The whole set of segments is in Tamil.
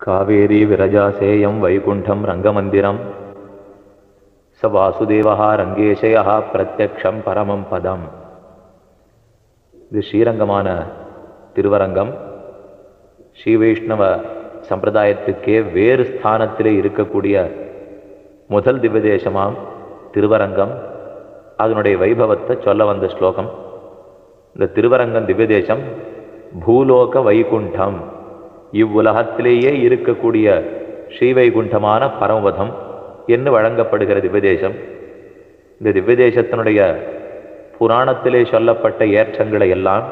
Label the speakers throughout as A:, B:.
A: कावेरी विरजासेयं वैकुण्ठं रङ्गमन्दिरं स वासुदेवः रङ्गेशयः பிரத்யக்ஷம் பரமம் பதம் இது ஸ்ரீரங்கமான திருவரங்கம் ஸ்ரீ வைஷ்ணவ சம்பிரதாயத்துக்கே வேறு ஸ்தானத்திலே இருக்கக்கூடிய முதல் திவ்யதேசமாம் திருவரங்கம் அதனுடைய வைபவத்தை சொல்ல வந்த ஸ்லோகம் இந்த திருவரங்கம் திவ்யதேசம் பூலோக வைகுண்டம் இவ்வுலகத்திலேயே இருக்கக்கூடிய ஸ்ரீவைகுண்டமான பரமபதம் என்று வழங்கப்படுகிற திவ்யதேசம் இந்த திவ்யதேசத்தினுடைய புராணத்திலே சொல்லப்பட்ட ஏற்றங்களை எல்லாம்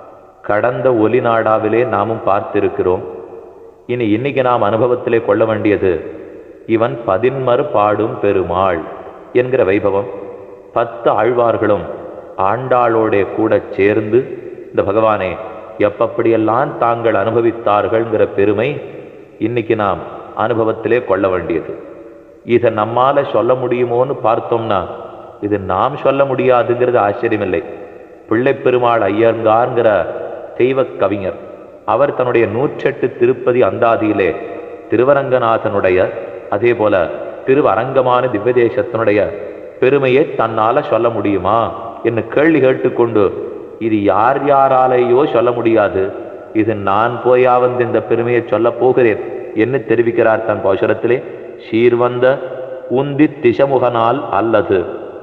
A: கடந்த ஒலி நாடாவிலே நாமும் பார்த்திருக்கிறோம் இனி இன்னைக்கு நாம் அனுபவத்திலே கொள்ள வேண்டியது இவன் பதின்மறு பாடும் பெருமாள் என்கிற வைபவம் பத்து ஆழ்வார்களும் ஆண்டாளோடே கூட சேர்ந்து இந்த பகவானே எப்பப்படியெல்லாம் தாங்கள் அனுபவித்தார்கள்ங்கிற பெருமை இன்னைக்கு நாம் அனுபவத்திலே கொள்ள வேண்டியது இதை நம்மால சொல்ல முடியுமோன்னு பார்த்தோம்னா இது நாம் சொல்ல முடியாதுங்கிறது ஆச்சரியமில்லை பிள்ளை பெருமாள் ஐயங்கார்ங்கிற தெய்வ கவிஞர் அவர் தன்னுடைய நூற்றெட்டு திருப்பதி அந்தாதியிலே திருவரங்கநாதனுடைய அதே போல திருவரங்கமான திவ்யதேசத்தினுடைய பெருமையை தன்னால சொல்ல முடியுமா என்று கேள்வி கேட்டுக்கொண்டு இது யார் யாராலேயோ சொல்ல முடியாது இது நான் போயா வந்து இந்த பெருமையை சொல்ல போகிறேன் என்று தெரிவிக்கிறார் தன் பாசுரத்திலே சீர்வந்த உந்தி திசமுகனால் அல்லது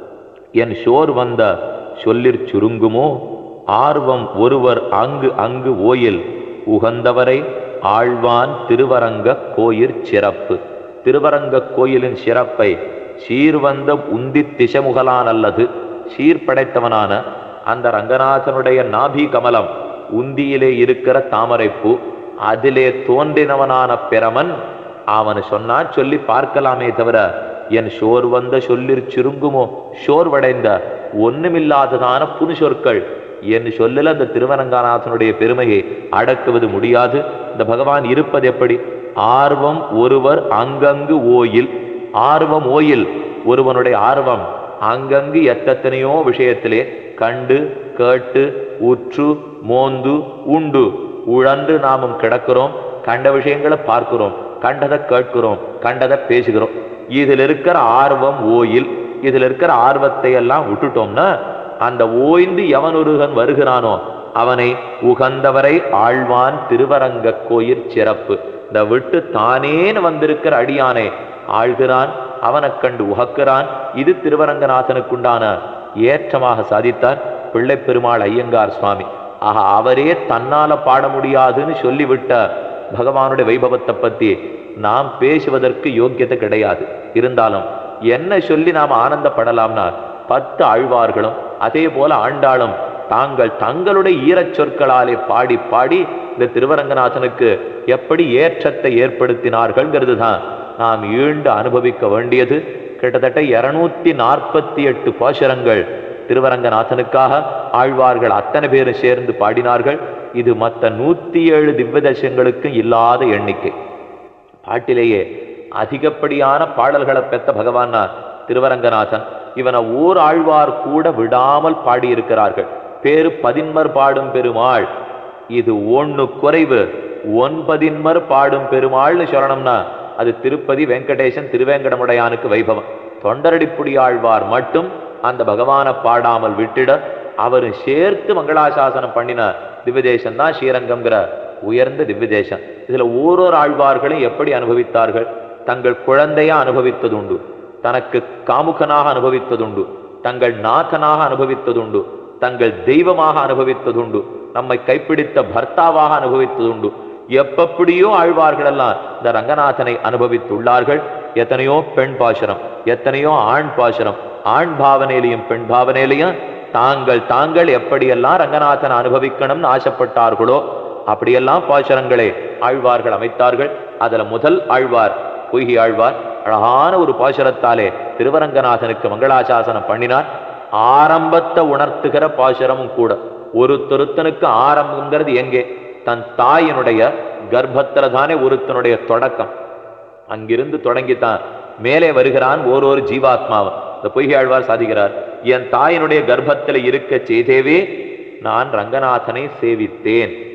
A: என் ஷோர் வந்த சொல்லிற் சுருங்குமோ ஆர்வம் ஒருவர் அங்கு அங்கு ஓயில் உகந்தவரை ஆழ்வான் திருவரங்க கோயிற் சிறப்பு திருவரங்க கோயிலின் சிறப்பை சீர்வந்த உந்தி திசமுகலான் அல்லது சீர்படைத்தவனான அந்த ரங்கநாதனுடைய நாபி கமலம் உந்தியிலே இருக்கிற தாமரைப்பூ அதிலே தோன்றினவனான பிரமன் அவன் சொன்னான் சொல்லி பார்க்கலாமே தவிர என் ஷோர் வந்த சொல்லிற் சுருங்குமோ ஷோர்வடைந்த ஒண்ணுமில்லாததான புது சொற்கள் என் சொல்லில் அந்த திருவரங்கநாதனுடைய பெருமையை அடக்குவது முடியாது இந்த பகவான் இருப்பது எப்படி ஆர்வம் ஒருவர் அங்கங்கு ஓயில் ஆர்வம் ஓயில் ஒருவனுடைய ஆர்வம் அங்கங்கு எத்தனையோ விஷயத்திலே கண்டு கேட்டு உற்று மோந்து உண்டு உழன்று நாமும் கிடக்கிறோம் கண்ட விஷயங்களை பார்க்கிறோம் கண்டதை கேட்கிறோம் கண்டதை பேசுகிறோம் இதில் இருக்கிற ஆர்வம் ஓயில் இதில் இருக்கிற ஆர்வத்தை எல்லாம் விட்டுட்டோம்னா அந்த ஓய்ந்து எவன் ஒருவன் வருகிறானோ அவனை உகந்தவரை ஆழ்வான் திருவரங்க கோயில் சிறப்பு இந்த விட்டு தானேன்னு வந்திருக்கிற அடியானை ஆழ்கிறான் அவனை கண்டு உகக்கிறான் இது திருவரங்கநாதனுக்குண்டான ஏற்றமாக சாதித்தார் பிள்ளை பெருமாள் ஐயங்கார் சுவாமி ஆக அவரே தன்னால பாட முடியாதுன்னு சொல்லிவிட்ட பகவானுடைய வைபவத்தை பத்தி நாம் பேசுவதற்கு யோக்கியத்தை கிடையாது இருந்தாலும் என்ன சொல்லி நாம் ஆனந்தப்படலாம்னா பத்து ஆழ்வார்களும் அதே போல ஆண்டாளும் தாங்கள் தங்களுடைய ஈரச் சொற்களாலே பாடி பாடி இந்த திருவரங்கநாதனுக்கு எப்படி ஏற்றத்தை ஏற்படுத்தினார்கள்ங்கிறது தான் நாம் ஈண்டு அனுபவிக்க வேண்டியது கிட்டத்தட்ட இருநூத்தி நாற்பத்தி எட்டு பாசுரங்கள் திருவரங்கநாதனுக்காக ஆழ்வார்கள் அத்தனை பேரும் சேர்ந்து பாடினார்கள் இது மற்ற நூத்தி ஏழு திவ்யதசங்களுக்கும் இல்லாத எண்ணிக்கை பாட்டிலேயே அதிகப்படியான பாடல்களை பெற்ற பகவான் திருவரங்கநாதன் இவனை ஓர் ஆழ்வார் கூட விடாமல் பாடியிருக்கிறார்கள் பேரு பதின்மர் பாடும் பெருமாள் இது ஒண்ணு குறைவு ஒன்பதின்மர் பாடும் பெருமாள்னு சொல்லணும்னா அது திருப்பதி வெங்கடேசன் திருவேங்கடமுடையானுக்கு வைபவம் தொண்டரடிப்புடி ஆழ்வார் மட்டும் அந்த பகவானை பாடாமல் விட்டிட அவரு சேர்த்து மங்களாசாசனம் பண்ணின திவ்யதேசம் தான் ஸ்ரீரங்கம்ங்கிற உயர்ந்த திவ்யதேசம் இதுல ஓரோர் ஆழ்வார்களும் எப்படி அனுபவித்தார்கள் தங்கள் குழந்தையா அனுபவித்ததுண்டு தனக்கு காமுகனாக அனுபவித்ததுண்டு தங்கள் நாதனாக அனுபவித்ததுண்டு தங்கள் தெய்வமாக அனுபவித்ததுண்டு நம்மை கைப்பிடித்த பர்த்தாவாக அனுபவித்ததுண்டு எப்படியோ ஆழ்வார்கள் எல்லாம் இந்த ரங்கநாதனை அனுபவித்துள்ளார்கள் எத்தனையோ பெண் பாசுரம் எத்தனையோ ஆண் பாசுரம் ஆண் பாவனையிலையும் பெண் பாவனையிலையும் தாங்கள் தாங்கள் எப்படியெல்லாம் ரங்கநாதனை அனுபவிக்கணும்னு ஆசைப்பட்டார்களோ அப்படியெல்லாம் பாசுரங்களை ஆழ்வார்கள் அமைத்தார்கள் அதுல முதல் ஆழ்வார் பொய்கி ஆழ்வார் அழகான ஒரு பாசுரத்தாலே திருவரங்கநாதனுக்கு மங்களாசாசனம் பண்ணினார் ஆரம்பத்தை உணர்த்துகிற பாசுரமும் கூட ஒருத்தொருத்தனுக்கு ஆரம்பங்கிறது எங்கே தன் தாயினுடைய கர்ப்பத்துல தானே ஒருத்தனுடைய தொடக்கம் அங்கிருந்து தொடங்கித்தான் மேலே வருகிறான் ஓரொரு ஜீவாத்மாவும் இந்த பொய்கை ஆழ்வார் சாதிக்கிறார் என் தாயினுடைய கர்ப்பத்தில் இருக்க செய்தேவே நான் ரங்கநாதனை சேவித்தேன்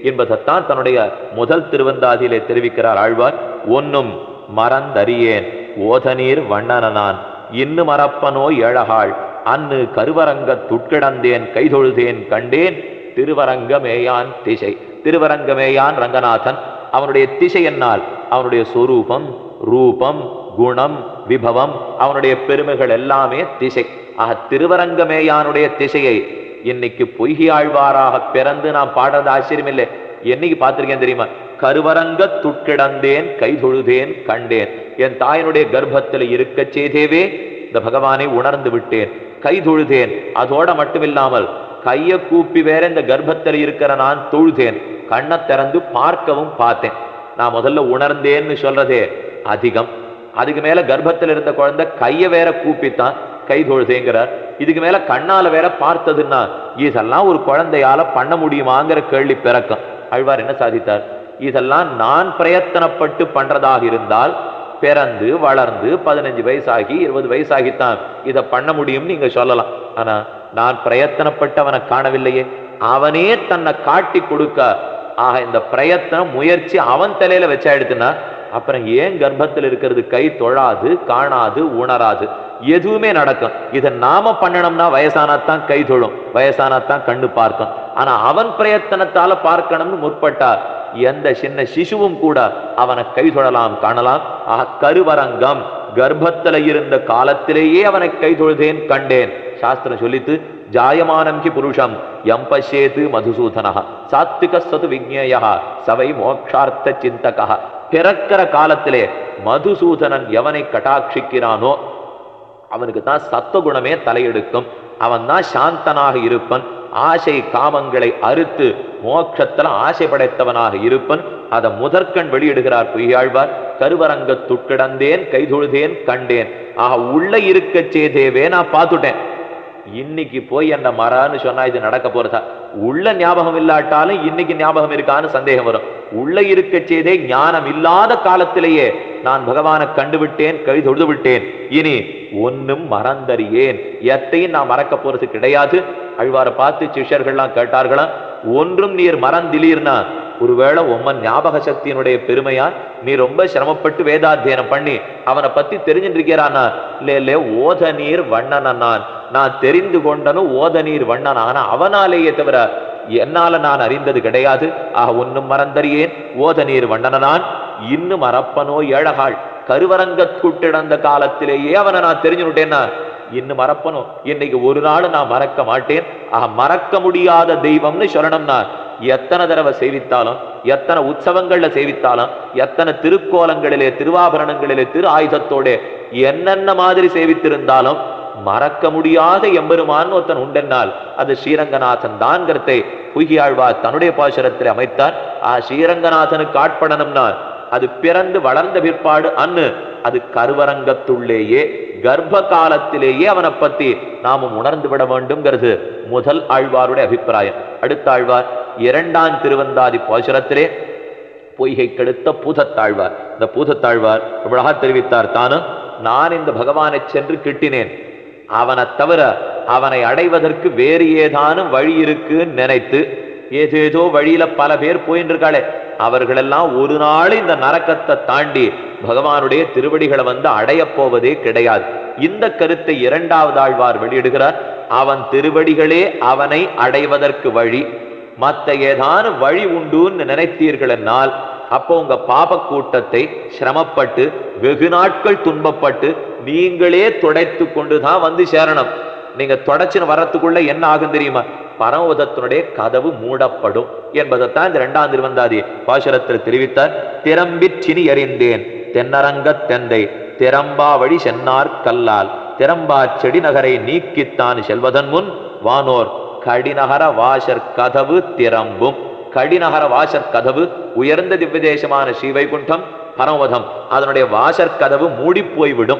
A: என்பதைத்தான் தன்னுடைய முதல் திருவந்தாதியிலே தெரிவிக்கிறார் ஆழ்வார் ஒன்னும் மறந்தறியேன் ஓதநீர் வண்ணனனான் இன்னு மறப்பனோ ஏழகாள் அன்னு கருவரங்க துட்கிடந்தேன் கைதொழுதேன் கண்டேன் திருவரங்கமேயான் திசை திருவரங்கமேயான் ரங்கநாதன் அவனுடைய திசை என்னால் அவனுடைய சொரூபம் ரூபம் குணம் விபவம் அவனுடைய பெருமைகள் எல்லாமே திசை ஆக திருவரங்கமேயானுடைய திசையை இன்னைக்கு பொய்கியாழ்வாராக பிறந்து நான் பாடுறது ஆச்சரியம் இல்லை என்னைக்கு பார்த்திருக்கேன் தெரியுமா கருவரங்க துட்கிடந்தேன் கைதொழுதேன் கண்டேன் என் தாயினுடைய கர்ப்பத்தில் இருக்கச் செய்தேவே இந்த பகவானை உணர்ந்து விட்டேன் கை தொழுதேன் அதோட மட்டுமில்லாமல் கைய கூப்பி வேற இந்த கர்ப்பத்தில் இருக்கிற நான் தொழுதேன் கண்ணை திறந்து பார்க்கவும் பார்த்தேன் நான் முதல்ல உணர்ந்தேன்னு சொல்றதே அதிகம் அதுக்கு மேல கர்ப்பத்தில் இருந்த குழந்தை கைய வேற கூப்பித்தான் கை தொழுதேங்கிறார் இதுக்கு மேல கண்ணால வேற பார்த்ததுன்னா இதெல்லாம் ஒரு குழந்தையால பண்ண முடியுமாங்கிற கேள்வி பிறக்கும் அழ்வார் என்ன சாதித்தார் இதெல்லாம் நான் பிரயத்தனப்பட்டு பண்றதாக இருந்தால் பிறந்து வளர்ந்து பதினஞ்சு வயசாகி இருபது வயசாகித்தான் இதை பண்ண முடியும்னு நீங்க சொல்லலாம் ஆனா நான் பிரயத்தனப்பட்டு அவனை காணவில்லையே அவனே தன்னை காட்டி கொடுக்க ஆக இந்த பிரயத்தனம் முயற்சி அவன் தலையில வச்சாயிடுத்துன்னா அப்புறம் ஏன் கர்ப்பத்தில் இருக்கிறது கை தொழாது காணாது உணராது எதுவுமே நடக்கும் இதை நாம பண்ணணும்னா வயசானாத்தான் கை தொழும் வயசானாத்தான் கண்ணு பார்க்கும் ஆனா அவன் பிரயத்தனத்தால பார்க்கணும்னு முற்பட்டார் எந்த சின்ன சிசுவும் கூட அவனை கை தொழலாம் காணலாம் ஆக கருவரங்கம் கர்ப்பத்துல இருந்த காலத்திலேயே அவனை கை தொழுதேன் கண்டேன் சாஸ்திரம் சொல்லித்து ஜாயமானம் கி புருஷம் எம் பஷ்யேது மதுசூதனா சாத்விக சது விஜ்ஞேயா சவை மோக்ஷார்த்த சிந்தகா பிறக்கிற காலத்திலே மதுசூதனன் எவனை கட்டாட்சிக்கிறானோ அவனுக்கு தான் சத்துவகுணமே தலையெடுக்கும் அவன் தான் சாந்தனாக இருப்பன் ஆசை காமங்களை அறுத்து மோட்சத்துல ஆசை படைத்தவனாக இருப்பன் அதை முதற்கண் வெளியிடுகிறார் பொய்யாழ்வார் கருவரங்க துட்கிடந்தேன் கைதொழுதேன் கண்டேன் ஆக உள்ள இருக்கச் செய்தேவே நான் பார்த்துட்டேன் இன்னைக்கு போய் என்ன மரன்னு சொன்னா இது நடக்க போறதா உள்ள ஞாபகம் இல்லாட்டாலும் இன்னைக்கு ஞாபகம் இருக்கான்னு சந்தேகம் வரும் உள்ள இருக்க செய்தே ஞானம் இல்லாத காலத்திலேயே நான் பகவானை கண்டுவிட்டேன் கை தொழுது விட்டேன் இனி ஒன்னும் மறந்தறியேன் எத்தையும் நான் மறக்க போறது கிடையாது அழ்வாரை பார்த்து சிஷ்யர்கள்லாம் கேட்டார்களாம் ஒன்றும் நீர் மறந்திலீர்னா ஒருவேளை உம்மன் ஞாபக சக்தியினுடைய பெருமையா நீ ரொம்ப சிரமப்பட்டு வேதாத்தியனம் பண்ணி அவனை பத்தி தெரிஞ்சுட்டு இருக்கிறானா இல்ல இல்ல ஓத நீர் வண்ணன நான் நான் தெரிந்து கொண்டனும் ஓத நீர் வண்ணன் ஆனா அவனாலேயே தவிர என்னால நான் அறிந்தது கிடையாது ஆக ஒன்னும் மறந்தறியேன் ஓத நீர் வண்ணன நான் இன்னும் மறப்பனோ ஏழகாள் கருவரங்கத்துட்டிடந்த காலத்திலேயே அவனை நான் தெரிஞ்சுட்டேன்னா இன்னும் மறப்பனும் இன்னைக்கு ஒரு நாள் நான் மறக்க மாட்டேன் ஆக மறக்க முடியாத தெய்வம்னு சொல்லணும்னா எத்தனை தடவை சேவித்தாலும் எத்தனை உற்சவங்கள்ல சேவித்தாலும் எத்தனை திருக்கோலங்களிலே திருவாபரணங்களிலே திரு ஆயுதத்தோட என்னென்ன மாதிரி சேவித்திருந்தாலும் மறக்க முடியாத எம்பெருமான் ஒருத்தன் உண்டென்னால் அது ஸ்ரீரங்கநாதன் தான்கிறதை புகியாழ்வார் தன்னுடைய பாசுரத்தில் அமைத்தார் ஆ ஸ்ரீரங்கநாதனுக்கு ஆட்படணும்னா அது பிறந்து வளர்ந்த பிற்பாடு அன்னு அது கருவரங்கத்துள்ளேயே கர்ப்ப காலத்திலேயே அவனை பத்தி நாமும் உணர்ந்து விட வேண்டும்ங்கிறது முதல் ஆழ்வாருடைய அபிப்பிராயம் அடுத்த ஆழ்வார் இரண்டாம் திருவந்தாதி பாசுரத்திலே பொய்கை கெடுத்த பூதத்தாழ்வார் இந்த பூதத்தாழ்வார் இவ்வளவா தெரிவித்தார் தானும் நான் இந்த பகவானை சென்று கிட்டினேன் அவனை தவிர அவனை அடைவதற்கு வேறு ஏதானும் வழி இருக்குன்னு நினைத்து ஏதேதோ வழியில பல பேர் போயின்னு இருக்காளே அவர்களெல்லாம் ஒரு நாள் இந்த நரக்கத்தை தாண்டி பகவானுடைய திருவடிகளை வந்து அடையப் போவதே கிடையாது இந்த கருத்தை இரண்டாவது ஆழ்வார் வெளியிடுகிறார் அவன் திருவடிகளே அவனை அடைவதற்கு வழி மத்த ஏதானும் வழி உண்டுன்னு நினைத்தீர்கள் என்னால் அப்போ உங்க பாப கூட்டத்தை சிரமப்பட்டு வெகு நாட்கள் துன்பப்பட்டு நீங்களே துடைத்து கொண்டுதான் வந்து சேரணும் நீங்க தொடச்சுன்னு வர்றதுக்குள்ள என்ன ஆகும் தெரியுமா பரமபதத்தினுடைய கதவு மூடப்படும் என்பதைத்தான் இந்த இரண்டாம் திருவந்தாதி பாசுரத்தில் தெரிவித்தார் திறம்பிற் சினி எறிந்தேன் தென்னரங்கத் தெந்தை திறம்பா வழி சென்னார் கல்லால் திறம்பா செடி நகரை நீக்கித்தான் செல்வதன் முன் வானோர் கடிநகர வாசற் கதவு திறம்பும் கடிநகர வாசற் கதவு உயர்ந்த திவ்யதேசமான ஸ்ரீவைகுண்டம் பரமபதம் அதனுடைய வாசற் கதவு மூடி போய்விடும்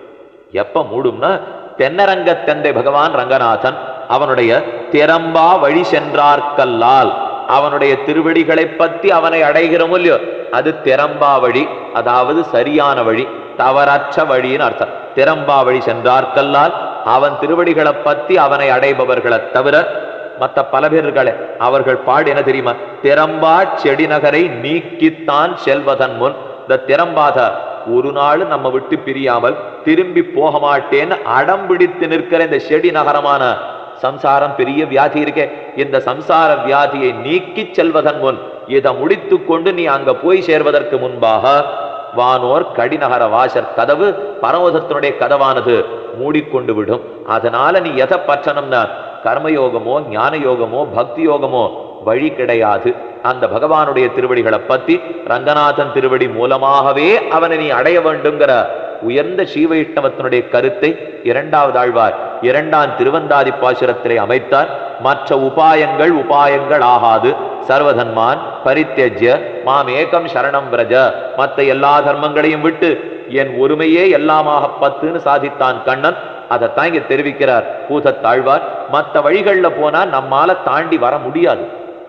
A: எப்ப மூடும்னா தென்னரங்க தந்தை பகவான் ரங்கநாதன் அவனுடைய திறம்பா வழி சென்றார்கல்லால் அவனுடைய திருவடிகளை பத்தி அவனை அடைகிறோம் இல்லையோ அது திறம்பா வழி அதாவது சரியான வழி தவறற்ற வழின்னு அர்த்தம் திறம்பா வழி சென்றார்கல்லால் அவன் திருவடிகளை பத்தி அவனை அடைபவர்களை தவிர மத்த பல பேர் இருக்காளே அவர்கள் பாடு என்ன தெரியுமா திறம்பா செடி நகரை நீக்கித்தான் செல்வதன் முன் இந்த திறம்பாத ஒரு நாள் நம்ம விட்டு பிரியாமல் திரும்பி போக மாட்டேன்னு அடம் பிடித்து நிற்கிற இந்த செடி நகரமான சம்சாரம் பெரிய வியாதி இருக்கே இந்த சம்சார வியாதியை நீக்கி செல்வதன் முன் இதை முடித்து கொண்டு நீ அங்க போய் சேர்வதற்கு முன்பாக வானோர் கடிநகர வாசர் கதவு பரமோதத்தினுடைய கதவானது மூடிக்கொண்டு விடும் அதனால நீ எதை பற்றணும்னா கர்மயோகமோ ஞான யோகமோ பக்தி யோகமோ வழி கிடையாது அந்த பகவானுடைய திருவடிகளை பத்தி ரங்கநாதன் திருவடி மூலமாகவே அவனை நீ அடைய வேண்டுங்கிற உயர்ந்த சீவைஷ்ணவத்தினுடைய கருத்தை இரண்டாவது ஆழ்வார் இரண்டாம் திருவந்தாதி பாசுரத்திலே அமைத்தார் மற்ற உபாயங்கள் உபாயங்கள் ஆகாது சர்வதன்மான் பரித்தேஜ்ய மாம் ஏகம் சரணம் பிரஜ மத்த எல்லா தர்மங்களையும் விட்டு என் ஒருமையே எல்லாமாக பத்துன்னு சாதித்தான் கண்ணன் அதைத்தான் இங்க தெரிவிக்கிறார் பூதத்தாழ்வார் மத்த வழிகள்ல போனா நம்மால தாண்டி வர முடியாது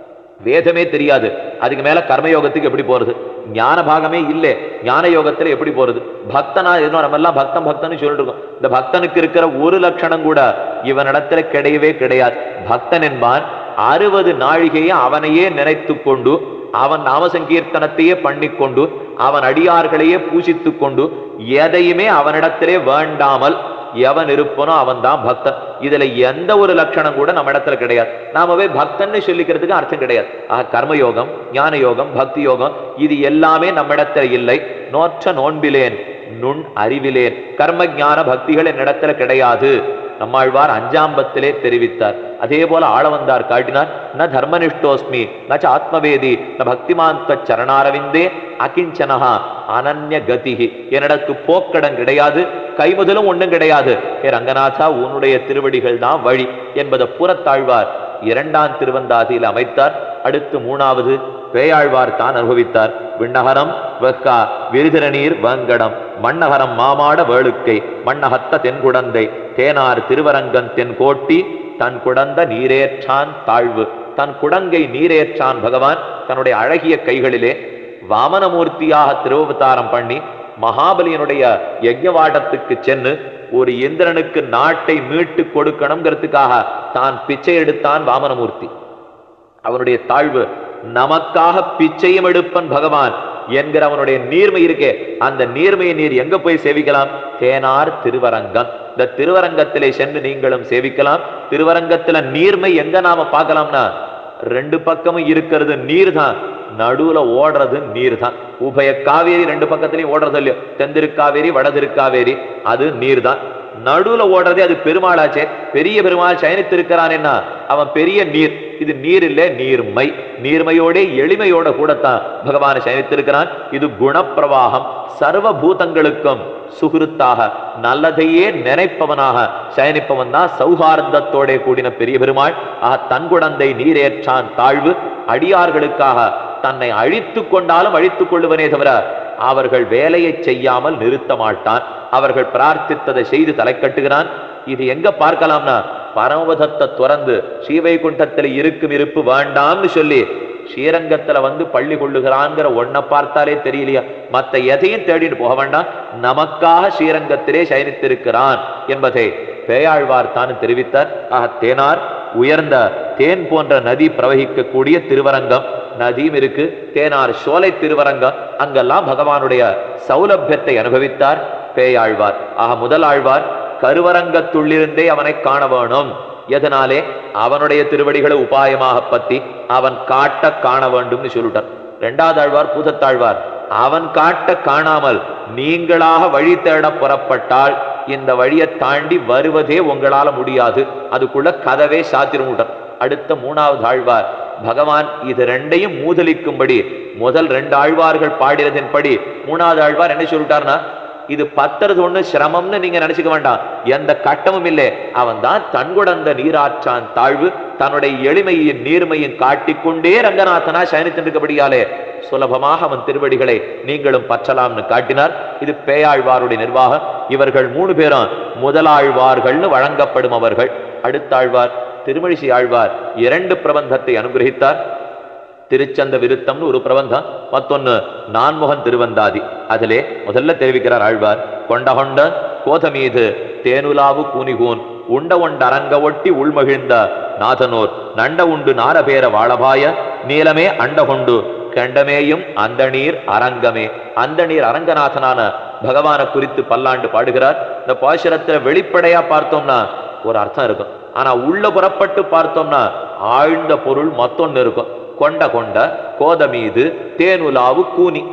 A: வேதமே தெரியாது அதுக்கு மேல கர்மயோகத்துக்கு எப்படி போறது ஞான பாகமே இல்லை ஞான யோகத்துல எப்படி போறது பக்தனா எதுவும் நம்ம எல்லாம் பக்தன் பக்தன்னு சொல்லிட்டு இருக்கோம் இந்த பக்தனுக்கு இருக்கிற ஒரு லட்சணம் கூட இவனிடத்துல கிடையவே கிடையாது பக்தன் என்பான் அறுபது நாழிகையை அவனையே நினைத்து கொண்டு அவன் நாம சங்கீர்த்தனத்தையே பண்ணிக்கொண்டு அவன் அடியார்களையே பூசித்துக் கொண்டு எதையுமே அவனிடத்திலே வேண்டாமல் எவன் இருப்பனோ அவன் தான் பக்தன் இதுல எந்த ஒரு லட்சணம் கூட நம்ம இடத்துல கிடையாது நாமவே பக்தன்னு சொல்லிக்கிறதுக்கு அர்த்தம் கிடையாது ஆக கர்மயோகம் ஞான யோகம் பக்தி யோகம் இது எல்லாமே நம்ம இடத்துல இல்லை நோற்ற நோன்பிலேன் நுண் அறிவிலேன் கர்ம ஞான பக்திகள் என்னிடத்துல கிடையாது நம்மாழ்வார் அஞ்சாம்பத்திலே தெரிவித்தார் அதே போல ஆளவந்தார் காட்டினார் ந தர்மனிஷ்டோஸ்மி நச்ச ஆத்மவேதி ந பக்திமாந்த சரணாரவிந்தே அகிஞ்சனஹா அனன்ய கதிகி என்னிடக்கு போக்கடம் கிடையாது கைமுதலும் ஒண்ணும் கிடையாது ஏ ரங்கநாதா உன்னுடைய திருவடிகள் தான் வழி என்பதை புறத்தாழ்வார் இரண்டாம் திருவந்தாதியில் அமைத்தார் அடுத்து மூணாவது பேயாழ்வார் தான் அனுபவித்தார் விண்ணகரம் வெக்கா விருதிரநீர் வங்கடம் மண்ணகரம் மாமாட வேளுக்கை மண்ணகத்த தென்குடந்தை தேனார் திருவரங்கன் தென்கோட்டி தன் குடந்த நீரேற்றான் தாழ்வு தன் குடங்கை நீரேற்றான் பகவான் தன்னுடைய அழகிய கைகளிலே வாமனமூர்த்தியாக திருவவதாரம் பண்ணி மகாபலியனுடைய யஜ்ஞவாட்டத்துக்கு சென்று ஒரு இந்திரனுக்கு நாட்டை மீட்டு கொடுக்கணுங்கிறதுக்காக தான் பிச்சை எடுத்தான் வாமனமூர்த்தி அவனுடைய தாழ்வு நமக்காக பிச்சையும் எடுப்பன் பகவான் என்கிற அவனுடைய நீர்மை இருக்கே அந்த நீர்மையை நீர் எங்க போய் சேவிக்கலாம் தேனார் திருவரங்கம் இந்த திருவரங்கத்திலே சென்று நீங்களும் சேவிக்கலாம் திருவரங்கத்துல நீர்மை எங்க நாம பார்க்கலாம்னா ரெண்டு பக்கமும் இருக்கிறது நீர் தான் நடுவுல ஓடுறது நீர் தான் உபய காவேரி ரெண்டு பக்கத்துலயும் ஓடுறது இல்லையோ தென்திருக்காவேரி வடதிருக்காவேரி அது நீர் தான் நடுவுல ஓடுறதே அது பெருமாளாச்சே பெரிய பெருமாள் சயனித்திருக்கிறான் என்ன அவன் பெரிய நீர் இது நீர் இல்ல நீர்மை நீர்மையோட எளிமையோட கூடத்தான் பகவான் சயனித்திருக்கிறான் இது குணப்பிரவாகம் சர்வ பூதங்களுக்கும் சுகிருத்தாக நல்லதையே நினைப்பவனாக சயனிப்பவன் தான் சௌஹார்தத்தோட கூடின பெரிய பெருமாள் ஆக தன் குழந்தை நீரேற்றான் தாழ்வு அடியார்களுக்காக தன்னை அழித்து கொண்டாலும் அழித்துக் கொள்ளுவனே தவிர அவர்கள் வேலையை செய்யாமல் நிறுத்த மாட்டான் அவர்கள் பிரார்த்தித்ததை செய்து தலை கட்டுகிறான் இது எங்க பார்க்கலாம்னா பரமபதத்தை துறந்து ஸ்ரீவைகுண்டத்துல இருக்கும் இருப்பு வேண்டாம்னு சொல்லி ஸ்ரீரங்கத்துல வந்து பள்ளி கொள்ளுகிறான்ங்கிற ஒன்ன பார்த்தாலே தெரியலையா மத்த எதையும் தேடிட்டு போக வேண்டாம் நமக்காக ஸ்ரீரங்கத்திலே சயனித்திருக்கிறான் என்பதை பேயாழ்வார் தான் தெரிவித்தார் ஆக தேனார் உயர்ந்த தேன் போன்ற நதி பிரவகிக்கக்கூடிய திருவரங்கம் நதியும் இருக்கு தேனார் சோலை திருவரங்கம் அங்கெல்லாம் பகவானுடைய சௌலபியத்தை அனுபவித்தார் பேயாழ்வார் ஆக முதல் ஆழ்வார் கருவரங்கத்துள்ளிருந்தே அவனை காண வேணும் எதனாலே அவனுடைய திருவடிகளை உபாயமாக பத்தி அவன் காட்ட காண வேண்டும்னு சொல்லிட்டார் இரண்டாவது ஆழ்வார் பூதத்தாழ்வார் அவன் காட்ட காணாமல் நீங்களாக வழி தேட புறப்பட்டால் இந்த வழியை தாண்டி வருவதே உங்களால முடியாது அதுக்குள்ள கதவே சாத்திரம் அடுத்த மூணாவது ஆழ்வார் பகவான் இது ரெண்டையும் மூதலிக்கும்படி முதல் ரெண்டு ஆழ்வார்கள் பாடினதின்படி மூணாவது ஆழ்வார் என்ன சொல்லிட்டார்னா இது பத்துறது ஒண்ணு சிரமம்னு நீங்க நினைச்சுக்க வேண்டாம் எந்த கட்டமும் இல்லை அவன் தான் தன்குடந்த நீராற்றான் தாழ்வு தன்னுடைய எளிமையின் நீர்மையும் காட்டிக்கொண்டே ரங்கநாதனா சயனித்திருக்கபடியாலே சுலபமாக அவன் திருவடிகளை நீங்களும் பற்றலாம்னு காட்டினார் இது பேயாழ்வாருடைய நிர்வாகம் இவர்கள் மூணு பேரும் முதலாழ்வார்கள்னு வழங்கப்படும் அவர்கள் அடுத்த ஆழ்வார் திருமழிசை ஆழ்வார் இரண்டு பிரபந்தத்தை அனுகிரகித்தார் திருச்சந்த விருத்தம்னு ஒரு பிரபந்தம் மத்தொன்னு நான்முகன் திருவந்தாதி அதிலே முதல்ல தெரிவிக்கிறார் ஆழ்வார் கொண்ட கொண்ட கோத மீது தேனுலாவு கூனிகூன் உண்ட ஒண்ட அரங்க ஒட்டி உள்மகிழ்ந்த நாதனோர் நண்ட உண்டு நாரபேர வாழபாய நீலமே அண்டகொண்டு கண்டமேயும் அந்த நீர் அரங்கமே அந்த நீர் அரங்கநாதனான பகவானை குறித்து பல்லாண்டு பாடுகிறார் இந்த பாசுரத்துல வெளிப்படையா பார்த்தோம்னா ஒரு அர்த்தம் இருக்கும் ஆனா உள்ள புறப்பட்டு பார்த்தோம்னா ஆழ்ந்த பொருள் மத்தொன்னு இருக்கும் கொண்ட கொண்ட கோதமீது தேனுலாவு கூனி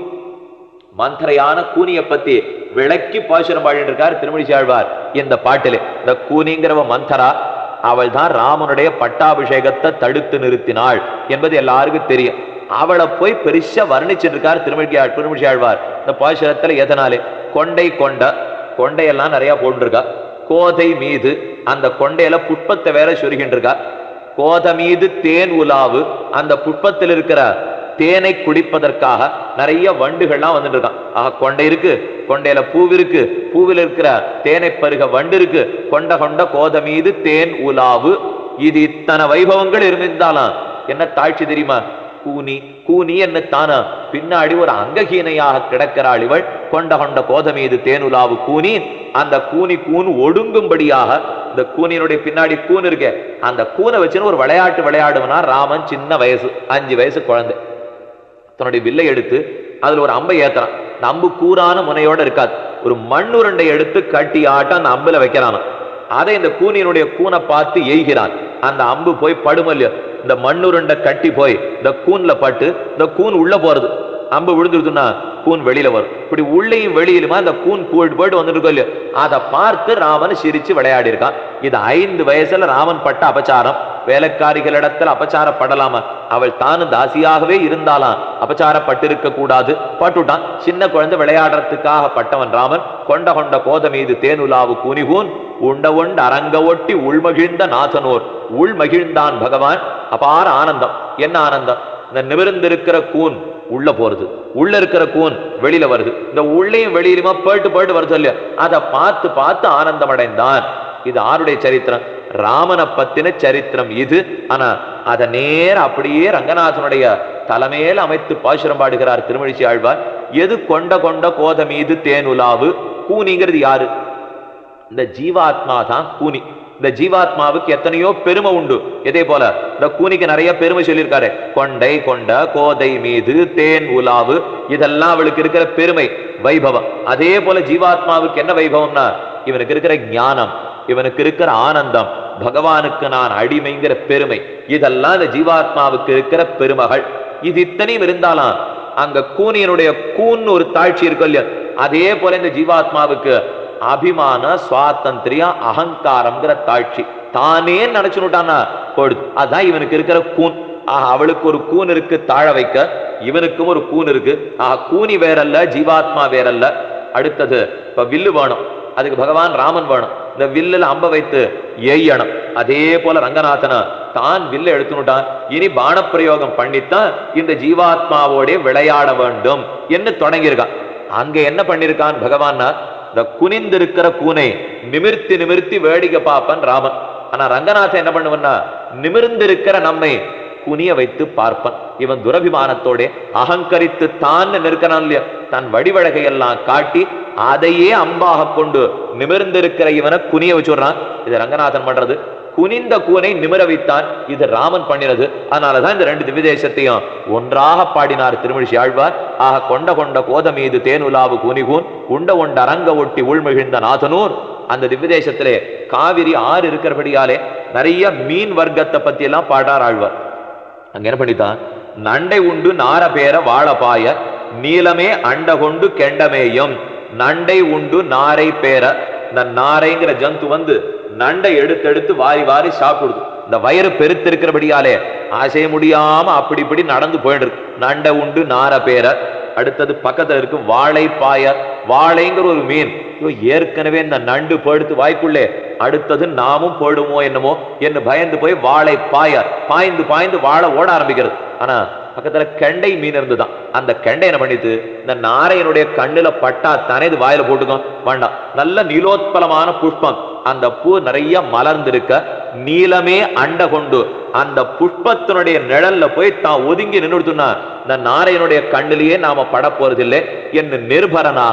A: மந்திரையான கூனியை பத்தி விளக்கி பாசுரம் பாடிட்டு இருக்கார் திருமணி ஆழ்வார் இந்த பாட்டிலே இந்த கூனிங்கிறவ மந்தரா அவள் தான் ராமனுடைய பட்டாபிஷேகத்தை தடுத்து நிறுத்தினாள் என்பது எல்லாருக்கும் தெரியும் அவளை போய் பெருசா வர்ணிச்சிட்டு இருக்கார் திருமணி திருமணி ஆழ்வார் இந்த பாசுரத்துல எதனாலே கொண்டை கொண்ட கொண்டையெல்லாம் நிறைய போட்டுருக்கா கோதை மீது அந்த கொண்டையில புட்பத்தை வேற சொருகின்ற இருக்கா கோதை மீது தேன் உலாவு அந்த புட்பத்தில் இருக்கிற தேனை குடிப்பதற்காக நிறைய வண்டுகள்லாம் வந்துட்டு இருக்கான் ஆக கொண்டை இருக்கு கொண்டையில பூவு இருக்கு பூவில் இருக்கிற தேனை பருக வண்டு இருக்கு கொண்ட கொண்ட கோதை மீது தேன் உலாவு இது இத்தனை வைபவங்கள் இருந்திருந்தாலும் என்ன தாழ்ச்சி தெரியுமா கூனி கூனி என்ன தானா பின்னாடி ஒரு அங்கஹீனையாக கிடக்கிறாள் இவள் கொண்ட கொண்ட கோத மீது தேனுலாவு கூனி அந்த கூனி கூன் ஒடுங்கும்படியாக இந்த கூனியினுடைய பின்னாடி கூன் இருக்கே அந்த கூனை வச்சுன்னு ஒரு விளையாட்டு விளையாடுவனா ராமன் சின்ன வயசு அஞ்சு வயசு குழந்தை தன்னுடைய வில்லை எடுத்து அதுல ஒரு அம்பை ஏத்துறான் அந்த அம்பு கூரான முனையோட இருக்காது ஒரு மண்ணுருண்டை எடுத்து கட்டி ஆட்ட அந்த அம்புல வைக்கிறான் அதை இந்த கூனியினுடைய கூனை பார்த்து எய்கிறான் அந்த அம்பு போய் படுமல்லையோ இந்த மண்ணுருண்டை கட்டி போய் இந்த கூன்ல பட்டு இந்த கூன் உள்ள போறது அம்பு விழுந்துருதுன்னா கூன் வெளியில வரும் இப்படி உள்ளேயும் வெளியிலுமா அந்த கூன் போயிட்டு போயிட்டு வந்துட்டு இல்லையோ அதை பார்த்து ராமன் சிரிச்சு விளையாடி இருக்கான் இது ஐந்து வயசுல ராமன் பட்ட அபச்சாரம் வேலைக்காரிகளிடத்தில் அபச்சாரப்படலாமா அவள் தானும் தாசியாகவே இருந்தாலாம் அபச்சாரப்பட்டிருக்க கூடாது பட்டுட்டான் சின்ன குழந்தை விளையாடுறதுக்காக பட்டவன் ராமன் கொண்ட கொண்ட கோத மீது தேனுலாவு கூனிகூன் உண்ட உண்ட அரங்க ஒட்டி உள்மகிழ்ந்த நாதனோர் உள் மகிழ்ந்தான் பகவான் அபார ஆனந்தம் என்ன ஆனந்தம் இந்த நிமிர்ந்திருக்கிற கூன் உள்ள போறது உள்ள இருக்கிற கூன் வெளியில வருது இந்த உள்ளேயும் வெளியிலுமா போயிட்டு போயிட்டு வருது இல்லையா அதை பார்த்து பார்த்து ஆனந்தம் அடைந்தான் இது ஆருடைய சரித்திரம் ராமனை பத்தின சரித்திரம் இது ஆனா அதை நேர அப்படியே ரங்கநாதனுடைய தலைமையில அமைத்து பாசுரம் பாடுகிறார் திருமழிச்சி ஆழ்வார் எது கொண்ட கொண்ட கோத மீது தேனுலாவு கூனிங்கிறது யாரு இந்த ஜீவாத்மா தான் கூனி இந்த ஜீவாத்மாவுக்கு எத்தனையோ பெருமை உண்டு இதே போல இந்த கூனிக்கு நிறைய பெருமை சொல்லியிருக்காரு கொண்டை கொண்ட கோதை மீது தேன் உலாவு இதெல்லாம் அவளுக்கு இருக்கிற பெருமை வைபவம் அதே போல ஜீவாத்மாவுக்கு என்ன வைபவம்னா இவனுக்கு இருக்கிற ஞானம் இவனுக்கு இருக்கிற ஆனந்தம் பகவானுக்கு நான் அடிமைங்கிற பெருமை இதெல்லாம் இந்த ஜீவாத்மாவுக்கு இருக்கிற பெருமகள் இது இத்தனையும் இருந்தாலும் அங்க கூனியனுடைய கூன் ஒரு தாழ்ச்சி இருக்கும் இல்லையா அதே போல இந்த ஜீவாத்மாவுக்கு அபிமான சுவாதந்திரியம் அகங்காரம்ங்கிற தாழ்ச்சி தானே நினைச்சுட்டானா போடுது அதான் இவனுக்கு இருக்கிற கூன் ஆஹ் அவளுக்கு ஒரு கூன் இருக்கு தாழ வைக்க இவனுக்கும் ஒரு கூன் இருக்கு ஆஹ் கூனி வேறல்ல ஜீவாத்மா வேறல்ல அடுத்தது இப்ப வில்லு வேணும் அதுக்கு பகவான் ராமன் வேணும் இந்த வில்லுல அம்ப வைத்து எய்யணும் அதே போல ரங்கநாதன தான் வில்ல எடுத்துனுட்டான் இனி பானப்பிரயோகம் பண்ணித்தான் இந்த ஜீவாத்மாவோட விளையாட வேண்டும் என்று தொடங்கியிருக்கான் அங்க என்ன பண்ணிருக்கான் பகவான்னா இந்த குனிந்திருக்கிற கூனை நிமிர்த்தி நிமிர்த்தி வேடிக்கை பார்ப்பன் ராமன் ஆனா ரங்கநாதன் என்ன பண்ணுவன்னா நிமிர்ந்திருக்கிற நம்மை குனிய வைத்து பார்ப்பன் இவன் துரபிமானத்தோட அகங்கரித்து தான் நிற்கிறான் இல்லையா தன் வடிவழகையெல்லாம் காட்டி அதையே அம்பாக கொண்டு நிமிர்ந்திருக்கிற இவனை குனிய வச்சுடுறான் இது ரங்கநாதன் பண்றது குனிந்த கூனை நிமிர வைத்தான் இது ராமன் பண்ணினது அதனாலதான் இந்த ரெண்டு திவ்யதேசத்தையும் ஒன்றாக பாடினார் திருமழிசி ஆழ்வார் ஆக கொண்ட கொண்ட கோத மீது தேனுலாவு கூனிகூன் உண்ட உண்ட அரங்க ஒட்டி உள்மகிழ்ந்த நாதனூர் அந்த திவ்யதேசத்திலே காவிரி ஆறு இருக்கிறபடியாலே நிறைய மீன் வர்க்கத்தை பத்தி எல்லாம் பாடார் ஆழ்வார் அங்க என்ன பண்ணித்தான் நண்டை உண்டு நார பேர வாழபாய நீலமே அண்ட கொண்டு கெண்டமேயும் நண்டை உண்டு நாரை பேர இந்த நாரைங்கிற ஜந்து வந்து நண்டை எடுத்து எடுத்து வாரி வாரி சாப்பிடுது இந்த வயிறு பெருத்திருக்கிறபடியாலே அசைய முடியாம அப்படி இப்படி நடந்து போயிடுது நண்டை உண்டு நார பேர அடுத்தது பக்கத்துல இருக்கு வாழை பாய வாழைங்கிற ஒரு மீன் ஐயோ, ஏற்கனவே இந்த நண்டு படுத்து வாய்க்குள்ளே அடுத்தது நாமும் போடுமோ என்னமோ என்று பயந்து போய் வாழை பாய பாய்ந்து பாய்ந்து வாழை ஓட ஆரம்பிக்கிறது ஆனா பக்கத்துல கெண்டை மீன் இருந்துதான் அந்த கெண்டை என்ன பண்ணிட்டு இந்த நாரையனுடைய கண்ணுல பட்டா தானே இது வாயில போட்டுக்கும் வேண்டாம் நல்ல நீலோத்பலமான புஷ்பம் அந்த பூ நிறைய மலர்ந்திருக்க நீலமே அண்ட கொண்டு அந்த புஷ்பத்தினுடைய நிழல்ல போய் தான் ஒதுங்கி நின்றுட்டுனா இந்த நாரையனுடைய கண்ணிலேயே நாம பட போறதில்லை என்று நிர்பரனாக